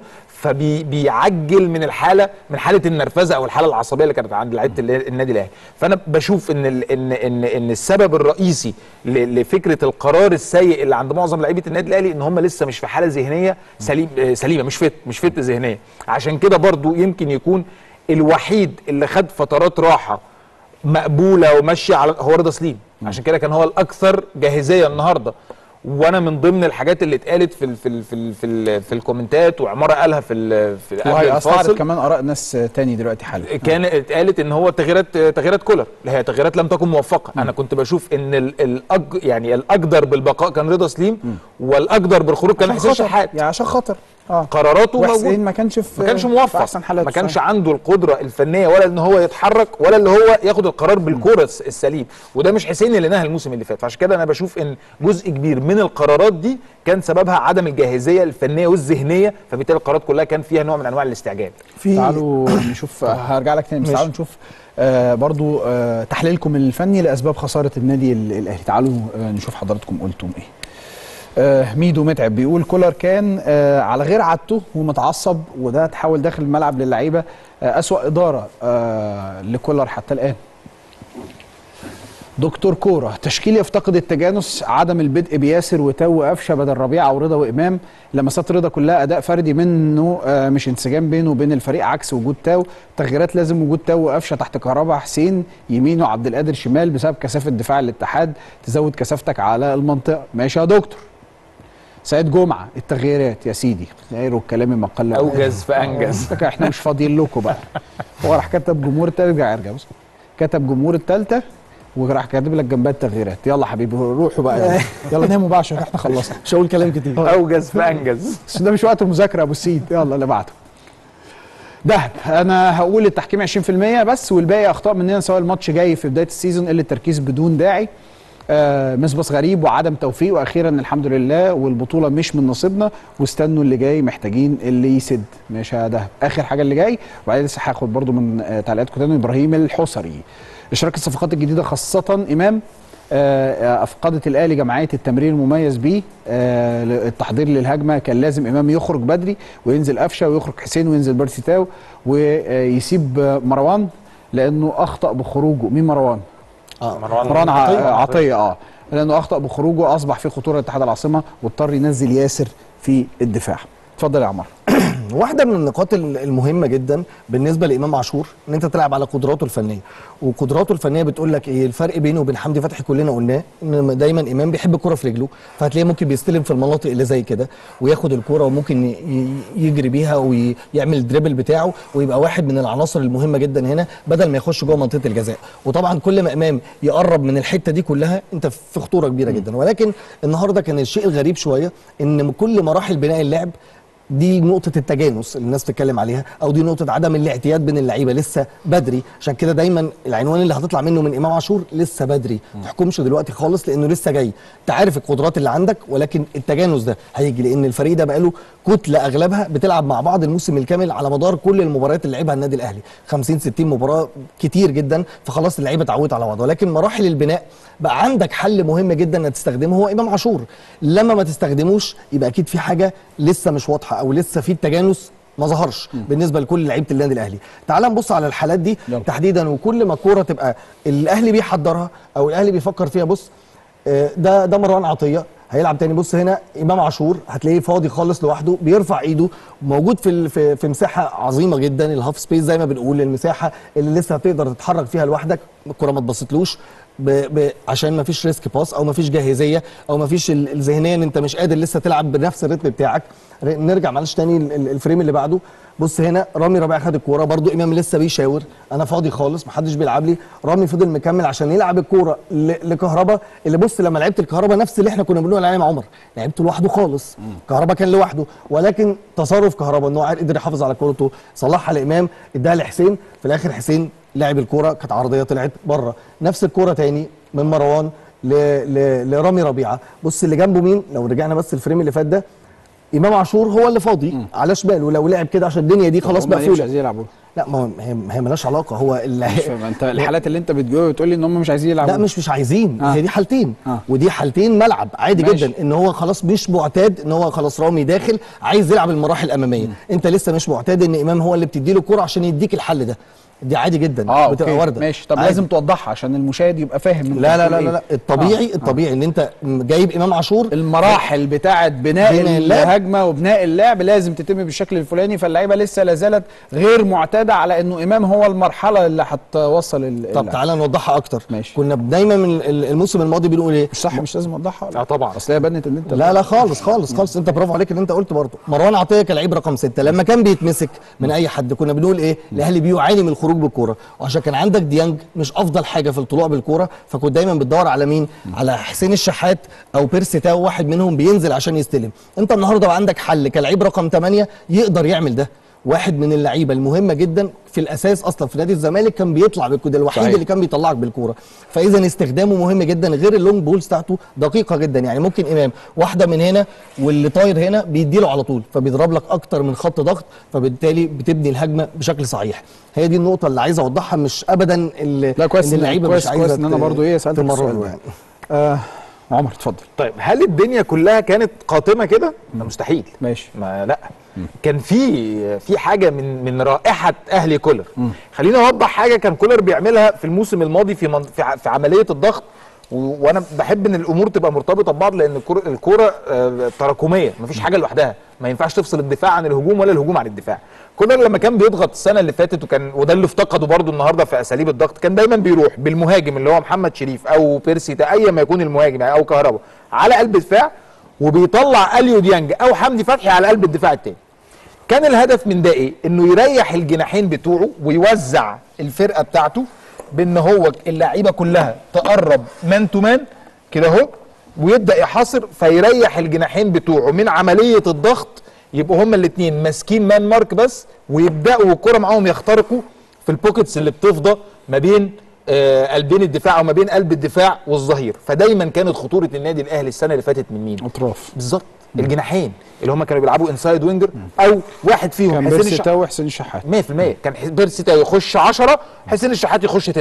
فبيعجل من الحاله من حاله النرفزه او الحاله العصبيه اللي كانت عند لعيبه ال- النادي الاهلي فانا بشوف ان ال ان ان ان السبب الرئيسي ل- لفكره القرار السيء اللي عند معظم لعيبه النادي الاهلي ان هم لسه مش في حاله ذهنيه سليم آه، سليمه مش فت مش فت ذهنيه عشان كده برضو يمكن يكون الوحيد اللي خد فترات راحه مقبوله وماشيه على هو رضا سليم عشان كده كان هو الاكثر جاهزيه النهارده وانا من ضمن الحاجات اللي اتقالت في ال في ال في ال في, ال في الكومنتات وعماره قالها في ال في قبل وهي استعرض الفاصل كمان اراء ناس تاني دلوقتي حالا كان اتقالت ان هو تغييرات تغييرات كولر اللي هي تغييرات لم تكن موفقه انا كنت بشوف ان ال الأج يعني الاقدر بالبقاء كان رضا سليم والاقدر بالخروج كان عشان حسين خاطر. شحات يعني عشان خاطر اه قراراته وحسين موجوده ما كانش في ما كانش في موفق احسن حالاته ما كانش صحيح. عنده القدره الفنيه ولا ان هو يتحرك ولا اللي هو ياخد القرار بالكوره الس- السليم وده مش حسين اللي نهى الموسم اللي فات فعشان كده انا بشوف ان جزء كبير من القرارات دي كان سببها عدم الجاهزيه الفنيه والذهنيه فبالتالي القرارات كلها كان فيها نوع من انواع الاستعجال في تعالوا نشوف هرجع لك تاني بس ماشي. تعالوا نشوف آه برضو آه تحليلكم الفني لاسباب خساره النادي ال- الاهلي تعالوا آه نشوف حضراتكم قلتم ايه آه ميدو متعب بيقول كولر كان آه على غير عادته ومتعصب وده تحول داخل الملعب للعيبه آه اسوا اداره آه لكولر حتى الان دكتور كوره تشكيل يفتقد التجانس عدم البدء بياسر وتو وقفشه بدل ربيعه ورضا وامام لمسات رضا كلها اداء فردي منه آه مش انسجام بينه وبين الفريق عكس وجود تاو تغييرات لازم وجود تاو وقفشه تحت كهربا حسين يمين وعبد القادر شمال بسبب كثافه دفاع الاتحاد تزود كثافتك على المنطقه ماشي يا دكتور سيد جمعه التغييرات يا سيدي غيروا الكلام ما قل أوجز فأنجز. آه، احنا مش فاضيين لكم بقى هو راح كتب جمهور التالت ارجع ارجع بص كتب جمهور التالتة وراح كاتب لك جنبها التغييرات يلا حبيبي روحوا بقى يلا, يلا ناموا بقى عشان احنا خلصنا مش هقول كلام كتير اوجز فانجز بس ده مش وقت المذاكره يا ابو السيد يلا اللي بعده دهب انا هقول التحكيم 20% بس والباقي اخطاء مننا سواء الماتش جاي في بدايه السيزون قله تركيز بدون داعي آه مسبس غريب وعدم توفيق واخيرا الحمد لله والبطوله مش من نصيبنا واستنوا اللي جاي محتاجين اللي يسد ماشي يا دهب اخر حاجه اللي جاي وبعدين لسه هاخد برضو من آه تعليقاتكم تاني ابراهيم الحصري اشراك الصفقات الجديده خاصه امام آه، افقدت الاهلي جمعيه التمرير المميز بيه آه، التحضير للهجمه كان لازم امام يخرج بدري وينزل قفشه ويخرج حسين وينزل بيرسي تاو ويسيب آه، مروان لانه اخطا بخروجه مين مروان؟ اه مروان ع- عطيه اه لانه اخطا بخروجه اصبح في خطوره اتحاد العاصمه واضطر ينزل ياسر في الدفاع اتفضل يا عمار واحده من النقاط ال- المهمه جدا بالنسبه لامام عاشور ان انت تلعب على قدراته الفنيه وقدراته الفنيه بتقول لك ايه الفرق بينه وبين حمدي فتحي كلنا قلناه ان دايما امام بيحب الكره في رجله فهتلاقيه ممكن بيستلم في المناطق اللي زي كده وياخد الكره وممكن ي- ي- يجري بيها ويعمل الدريبل بتاعه ويبقى واحد من العناصر المهمه جدا هنا بدل ما يخش جوه منطقه الجزاء وطبعا كل ما امام يقرب من الحته دي كلها انت في خطوره كبيره جدا ولكن النهارده كان الشيء الغريب شويه ان كل مراحل بناء اللعب دي نقطة التجانس اللي الناس بتتكلم عليها أو دي نقطة عدم الاعتياد بين اللعيبة لسه بدري عشان كده دايما العنوان اللي هتطلع منه من إمام عاشور لسه بدري ما تحكمش دلوقتي خالص لأنه لسه جاي أنت عارف القدرات اللي عندك ولكن التجانس ده هيجي لأن الفريق ده بقاله كتلة أغلبها بتلعب مع بعض الموسم الكامل على مدار كل المباريات اللي لعبها النادي الأهلي 50 60 مباراة كتير جدا فخلاص اللعيبة اتعودت على بعض ولكن مراحل البناء بقى عندك حل مهم جدا انك تستخدمه هو امام عاشور لما ما تستخدموش يبقى اكيد في حاجه لسه مش واضحه او لسه في التجانس ما ظهرش بالنسبه لكل لعيبه النادي الاهلي تعال نبص على الحالات دي يلا. تحديدا وكل ما كوره تبقى الاهلي بيحضرها او الاهلي بيفكر فيها بص آه، ده ده مروان عطيه هيلعب تاني بص هنا امام عاشور هتلاقيه فاضي خالص لوحده بيرفع ايده موجود في ال- في, في مساحه عظيمه جدا الهاف سبيس زي ما بنقول المساحه اللي لسه هتقدر تتحرك فيها لوحدك الكره ما تبسطلوش ب... ب... عشان ما فيش ريسك باس او ما فيش جاهزيه او ما فيش ال- الذهنيه ان انت مش قادر لسه تلعب بنفس الريتم بتاعك ر- نرجع معلش تاني ال- ال- الفريم اللي بعده بص هنا رامي ربيع خد الكوره برضو امام لسه بيشاور انا فاضي خالص محدش بيلعب لي رامي فضل مكمل عشان يلعب الكوره ل... لكهربا اللي بص لما لعبت الكهربا نفس اللي احنا كنا بنقول عليه مع عمر لعبته لوحده خالص كهربا كان لوحده ولكن تصرف كهربا ان هو قدر يحافظ على كورته صلحها لامام اداها لحسين في الاخر حسين لعب الكوره كانت عرضيه طلعت بره نفس الكوره تاني من مروان ل... ل... لرامي ربيعه بص اللي جنبه مين لو رجعنا بس الفريم اللي فات ده امام عاشور هو اللي فاضي على شماله لو لعب كده عشان الدنيا دي خلاص هم ليه مش مقفوله عايزين يلعبوا لا ما هو هي هي مالهاش علاقه هو اللي مش فاهم انت الحالات اللي انت بتجاوب بتقول لي ان هم مش عايزين يلعبوا لا مش مش عايزين آه. هي دي حالتين آه. ودي حالتين ملعب عادي ماشي. جدا ان هو خلاص مش معتاد ان هو خلاص رامي داخل عايز يلعب المراحل الاماميه انت لسه مش معتاد ان امام هو اللي بتدي له الكوره عشان يديك الحل ده دي عادي جدا اه بتبقى أوكي. وارده ماشي طب عادي. لازم توضحها عشان المشاهد يبقى فاهم انت لا لا بتقول لا لا, إيه. لا. الطبيعي آه. الطبيعي ان انت جايب امام عاشور المراحل بتاعه بناء بناء اللعب. الهجمه وبناء اللعب لازم تتم بالشكل الفلاني فاللعيبه لسه لا زالت غير معتاده على انه امام هو المرحله اللي هتوصل ال- طب اللعب. تعالى نوضحها اكتر ماشي. كنا دايما من ال- الموسم الماضي بنقول ايه مش صح مش لازم اوضحها اه طبعا اصل هي بنت ان انت لا لا خالص خالص خالص انت برافو عليك ان انت قلت برضه مروان عطيه كلاعب رقم ستة لما كان بيتمسك من اي حد كنا بنقول ايه الاهلي بيعاني من الخروج بالكوره وعشان كان عندك ديانج مش افضل حاجه في الطلوع بالكوره فكنت دايما بتدور على مين على حسين الشحات او بيرسي تاو واحد منهم بينزل عشان يستلم انت النهارده بقى عندك حل كلاعب رقم 8 يقدر يعمل ده واحد من اللعيبه المهمه جدا في الاساس اصلا في نادي الزمالك كان بيطلع بالكوره ده الوحيد صحيح. اللي كان بيطلعك بالكوره فاذا استخدامه مهم جدا غير اللونج بولز بتاعته دقيقه جدا يعني ممكن امام واحده من هنا واللي طاير هنا بيديله على طول فبيضرب لك اكتر من خط ضغط فبالتالي بتبني الهجمه بشكل صحيح هي دي النقطه اللي عايز اوضحها مش ابدا اللي لا كويس ان اللعيبه كويس مش كويس عايزه ان انا ت- برضو ايه سالتك تمرنه السؤال ده. يعني آه عمر اتفضل طيب هل الدنيا كلها كانت قاتمه كده؟ ده مستحيل ماشي ما لا كان في في حاجه من من رائحه اهلي كولر خليني اوضح حاجه كان كولر بيعملها في الموسم الماضي في من في, ع- في عمليه الضغط و- وانا بحب ان الامور تبقى مرتبطه ببعض لان الكوره الكوره آه، تراكميه مفيش حاجه لوحدها ما ينفعش تفصل الدفاع عن الهجوم ولا الهجوم عن الدفاع كولر لما كان بيضغط السنه اللي فاتت وكان وده اللي افتقده برضو النهارده في اساليب الضغط كان دايما بيروح بالمهاجم اللي هو محمد شريف او بيرسي تا- ايا ما يكون المهاجم يعني او كهربا على قلب دفاع وبيطلع اليو ديانج او حمدي فتحي على قلب الدفاع التاني كان الهدف من ده ايه؟ انه يريح الجناحين بتوعه ويوزع الفرقه بتاعته بان هو اللعيبه كلها تقرب مان تو مان كده اهو ويبدا يحاصر فيريح الجناحين بتوعه من عمليه الضغط يبقوا هما الاثنين ماسكين مان مارك بس ويبداوا الكره معاهم يخترقوا في البوكيتس اللي بتفضى ما بين آه قلبين الدفاع او ما بين قلب الدفاع والظهير فدايما كانت خطوره النادي الاهلي السنه اللي فاتت من مين؟ اطراف بالظبط الجناحين اللي هم كانوا بيلعبوا انسايد وينجر او واحد فيهم كان حسين بيرسي الشح- تاو وحسين الشحات 100% كان ح- بيرسي تاو يخش 10 حسين الشحات يخش 9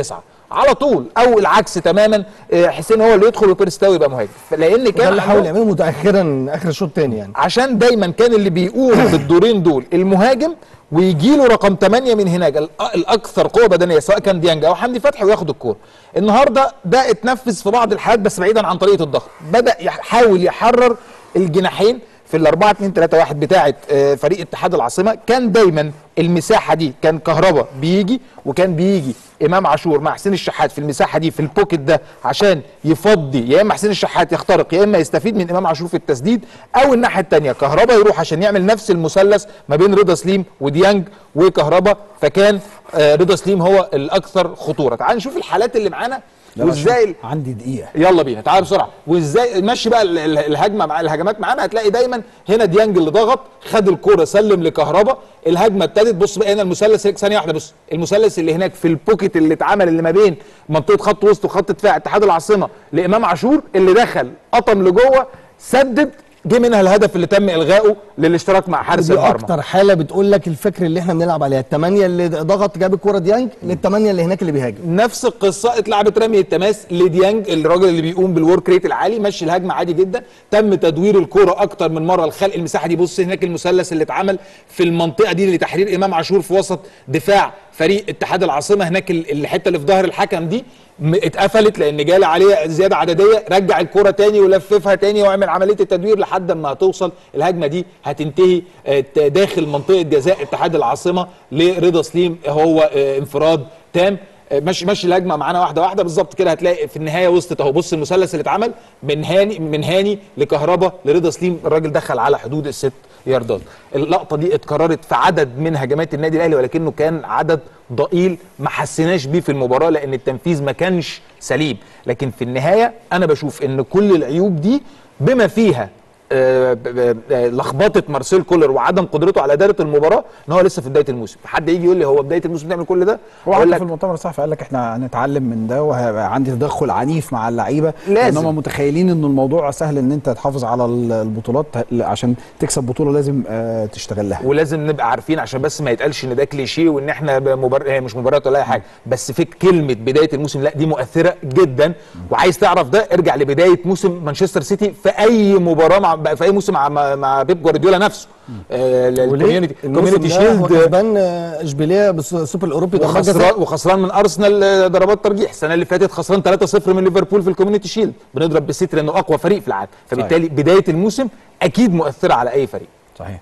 على طول او العكس تماما آه، حسين هو اللي يدخل وبيرستاو يبقى مهاجم لان ده كان اللي حاول عندهم- يعمله متاخرا اخر الشوط الثاني يعني عشان دايما كان اللي بيقوم بالدورين دول المهاجم ويجي له رقم 8 من هناك الأ- الاكثر قوه بدنيه سواء كان ديانج او حمدي فتحي وياخد الكوره النهارده ده اتنفذ في بعض الحالات بس بعيدا عن طريقه الضغط بدا يحاول يحرر الجناحين في ال 4 2 3 1 بتاعه آه، فريق اتحاد العاصمه كان دايما المساحه دي كان كهربا بيجي وكان بيجي امام عاشور مع حسين الشحات في المساحه دي في البوكيت ده عشان يفضي يا اما حسين الشحات يخترق يا اما يستفيد من امام عاشور في التسديد او الناحيه الثانيه كهربا يروح عشان يعمل نفس المثلث ما بين رضا سليم وديانج وكهربا فكان آه، رضا سليم هو الاكثر خطوره تعال نشوف الحالات اللي معانا لا، وازاي عندي دقيقه يلا بينا تعال بسرعه وازاي مشي بقى ال- ال- الهجمه مع الهجمات معانا هتلاقي دايما هنا ديانج اللي ضغط خد الكوره سلم لكهربا الهجمه ابتدت بص بقى هنا المثلث هيك ثانيه واحده بص المثلث اللي هناك في البوكيت اللي اتعمل اللي ما بين منطقه خط وسط وخط دفاع اتحاد العاصمه لامام عاشور اللي دخل قطم لجوه سدد جه منها الهدف اللي تم الغائه للاشتراك مع حارس دي المرمى اكتر حاله بتقول لك الفكر اللي احنا بنلعب عليها الثمانيه اللي ضغط جاب الكوره ديانج للثمانيه اللي هناك اللي بيهاجم نفس القصه اتلعبت رمي التماس لديانج الراجل اللي بيقوم بالورك ريت العالي مشي الهجمه عادي جدا تم تدوير الكوره اكتر من مره لخلق المساحه دي بص هناك المثلث اللي اتعمل في المنطقه دي لتحرير امام عاشور في وسط دفاع فريق اتحاد العاصمه هناك ال- الحته اللي في ظهر الحكم دي م- اتقفلت لان جالي عليه زياده عدديه رجع الكره تاني ولففها تاني واعمل عمليه التدوير لحد ما هتوصل الهجمه دي هتنتهي آه، ت- داخل منطقه جزاء اتحاد العاصمه لرضا سليم هو آه، انفراد تام آه، ماشي ماشي الهجمه معانا واحده واحده بالظبط كده هتلاقي في النهايه وسط اهو بص المثلث اللي اتعمل من هاني من هاني لكهربا لرضا سليم الراجل دخل على حدود الست ياردات اللقطه دي اتكررت في عدد من هجمات النادي الاهلي ولكنه كان عدد ضئيل ما حسيناش بيه في المباراه لان التنفيذ ما كانش سليم لكن في النهايه انا بشوف ان كل العيوب دي بما فيها آه، ب- ب- آه، لخبطه مارسيل كولر وعدم قدرته على اداره المباراه ان هو لسه في بدايه الموسم حد يجي يقول لي هو بدايه الموسم تعمل كل ده هو اقول حتى لك في المؤتمر الصحفي قال لك احنا هنتعلم من ده وهيبقى عندي تدخل عنيف مع اللعيبه لازم. لان هم متخيلين ان الموضوع سهل ان انت تحافظ على ال- البطولات عشان تكسب بطوله لازم آه، تشتغل لها ولازم نبقى عارفين عشان بس ما يتقالش ان ده كليشيه وان احنا مبر... هي مش مباريات ولا اي حاجه بس في كلمه بدايه الموسم لا دي مؤثره جدا وعايز تعرف ده ارجع لبدايه موسم مانشستر سيتي في اي مباراه مع في اي موسم مع مع, مع بيب جوارديولا نفسه آه الكوميونتي كوميونتي هو شيلد كسبان آه، اشبيليه بالسوبر الاوروبي ضربات وخسران جزاء وخسران من ارسنال آه، ضربات ترجيح السنه اللي فاتت خسران 3-0 من ليفربول في الكوميونتي شيلد بنضرب بالستر لانه اقوى فريق في العالم فبالتالي بدايه الموسم اكيد مؤثره على اي فريق صحيح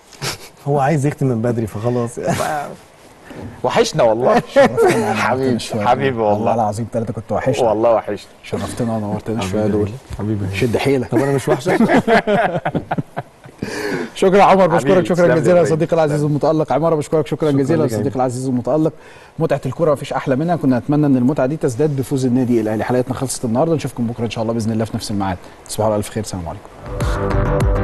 هو عايز يختم من بدري فخلاص وحشنا والله حبيبي حبيبي والله والله العظيم ثلاثه كنت وحشنا والله وحشنا شرفتنا ونورتنا شويه دول حبيبي شد حيلك طب انا مش وحشه شكرا يا عمر بشكرك حبيبي، شكرا تسلم لي جزيلا يا يا صديقي العزيز المتالق عماره بشكرك شكرا شكرا جزيلا يا لك يا صديقي العزيز المتالق متعه الكره مفيش احلى منها كنا نتمنى ان المتعه دي تزداد بفوز النادي الاهلي حلقتنا خلصت النهارده نشوفكم بكره ان شاء الله باذن الله في نفس الميعاد تصبحوا على الف خير سلام عليكم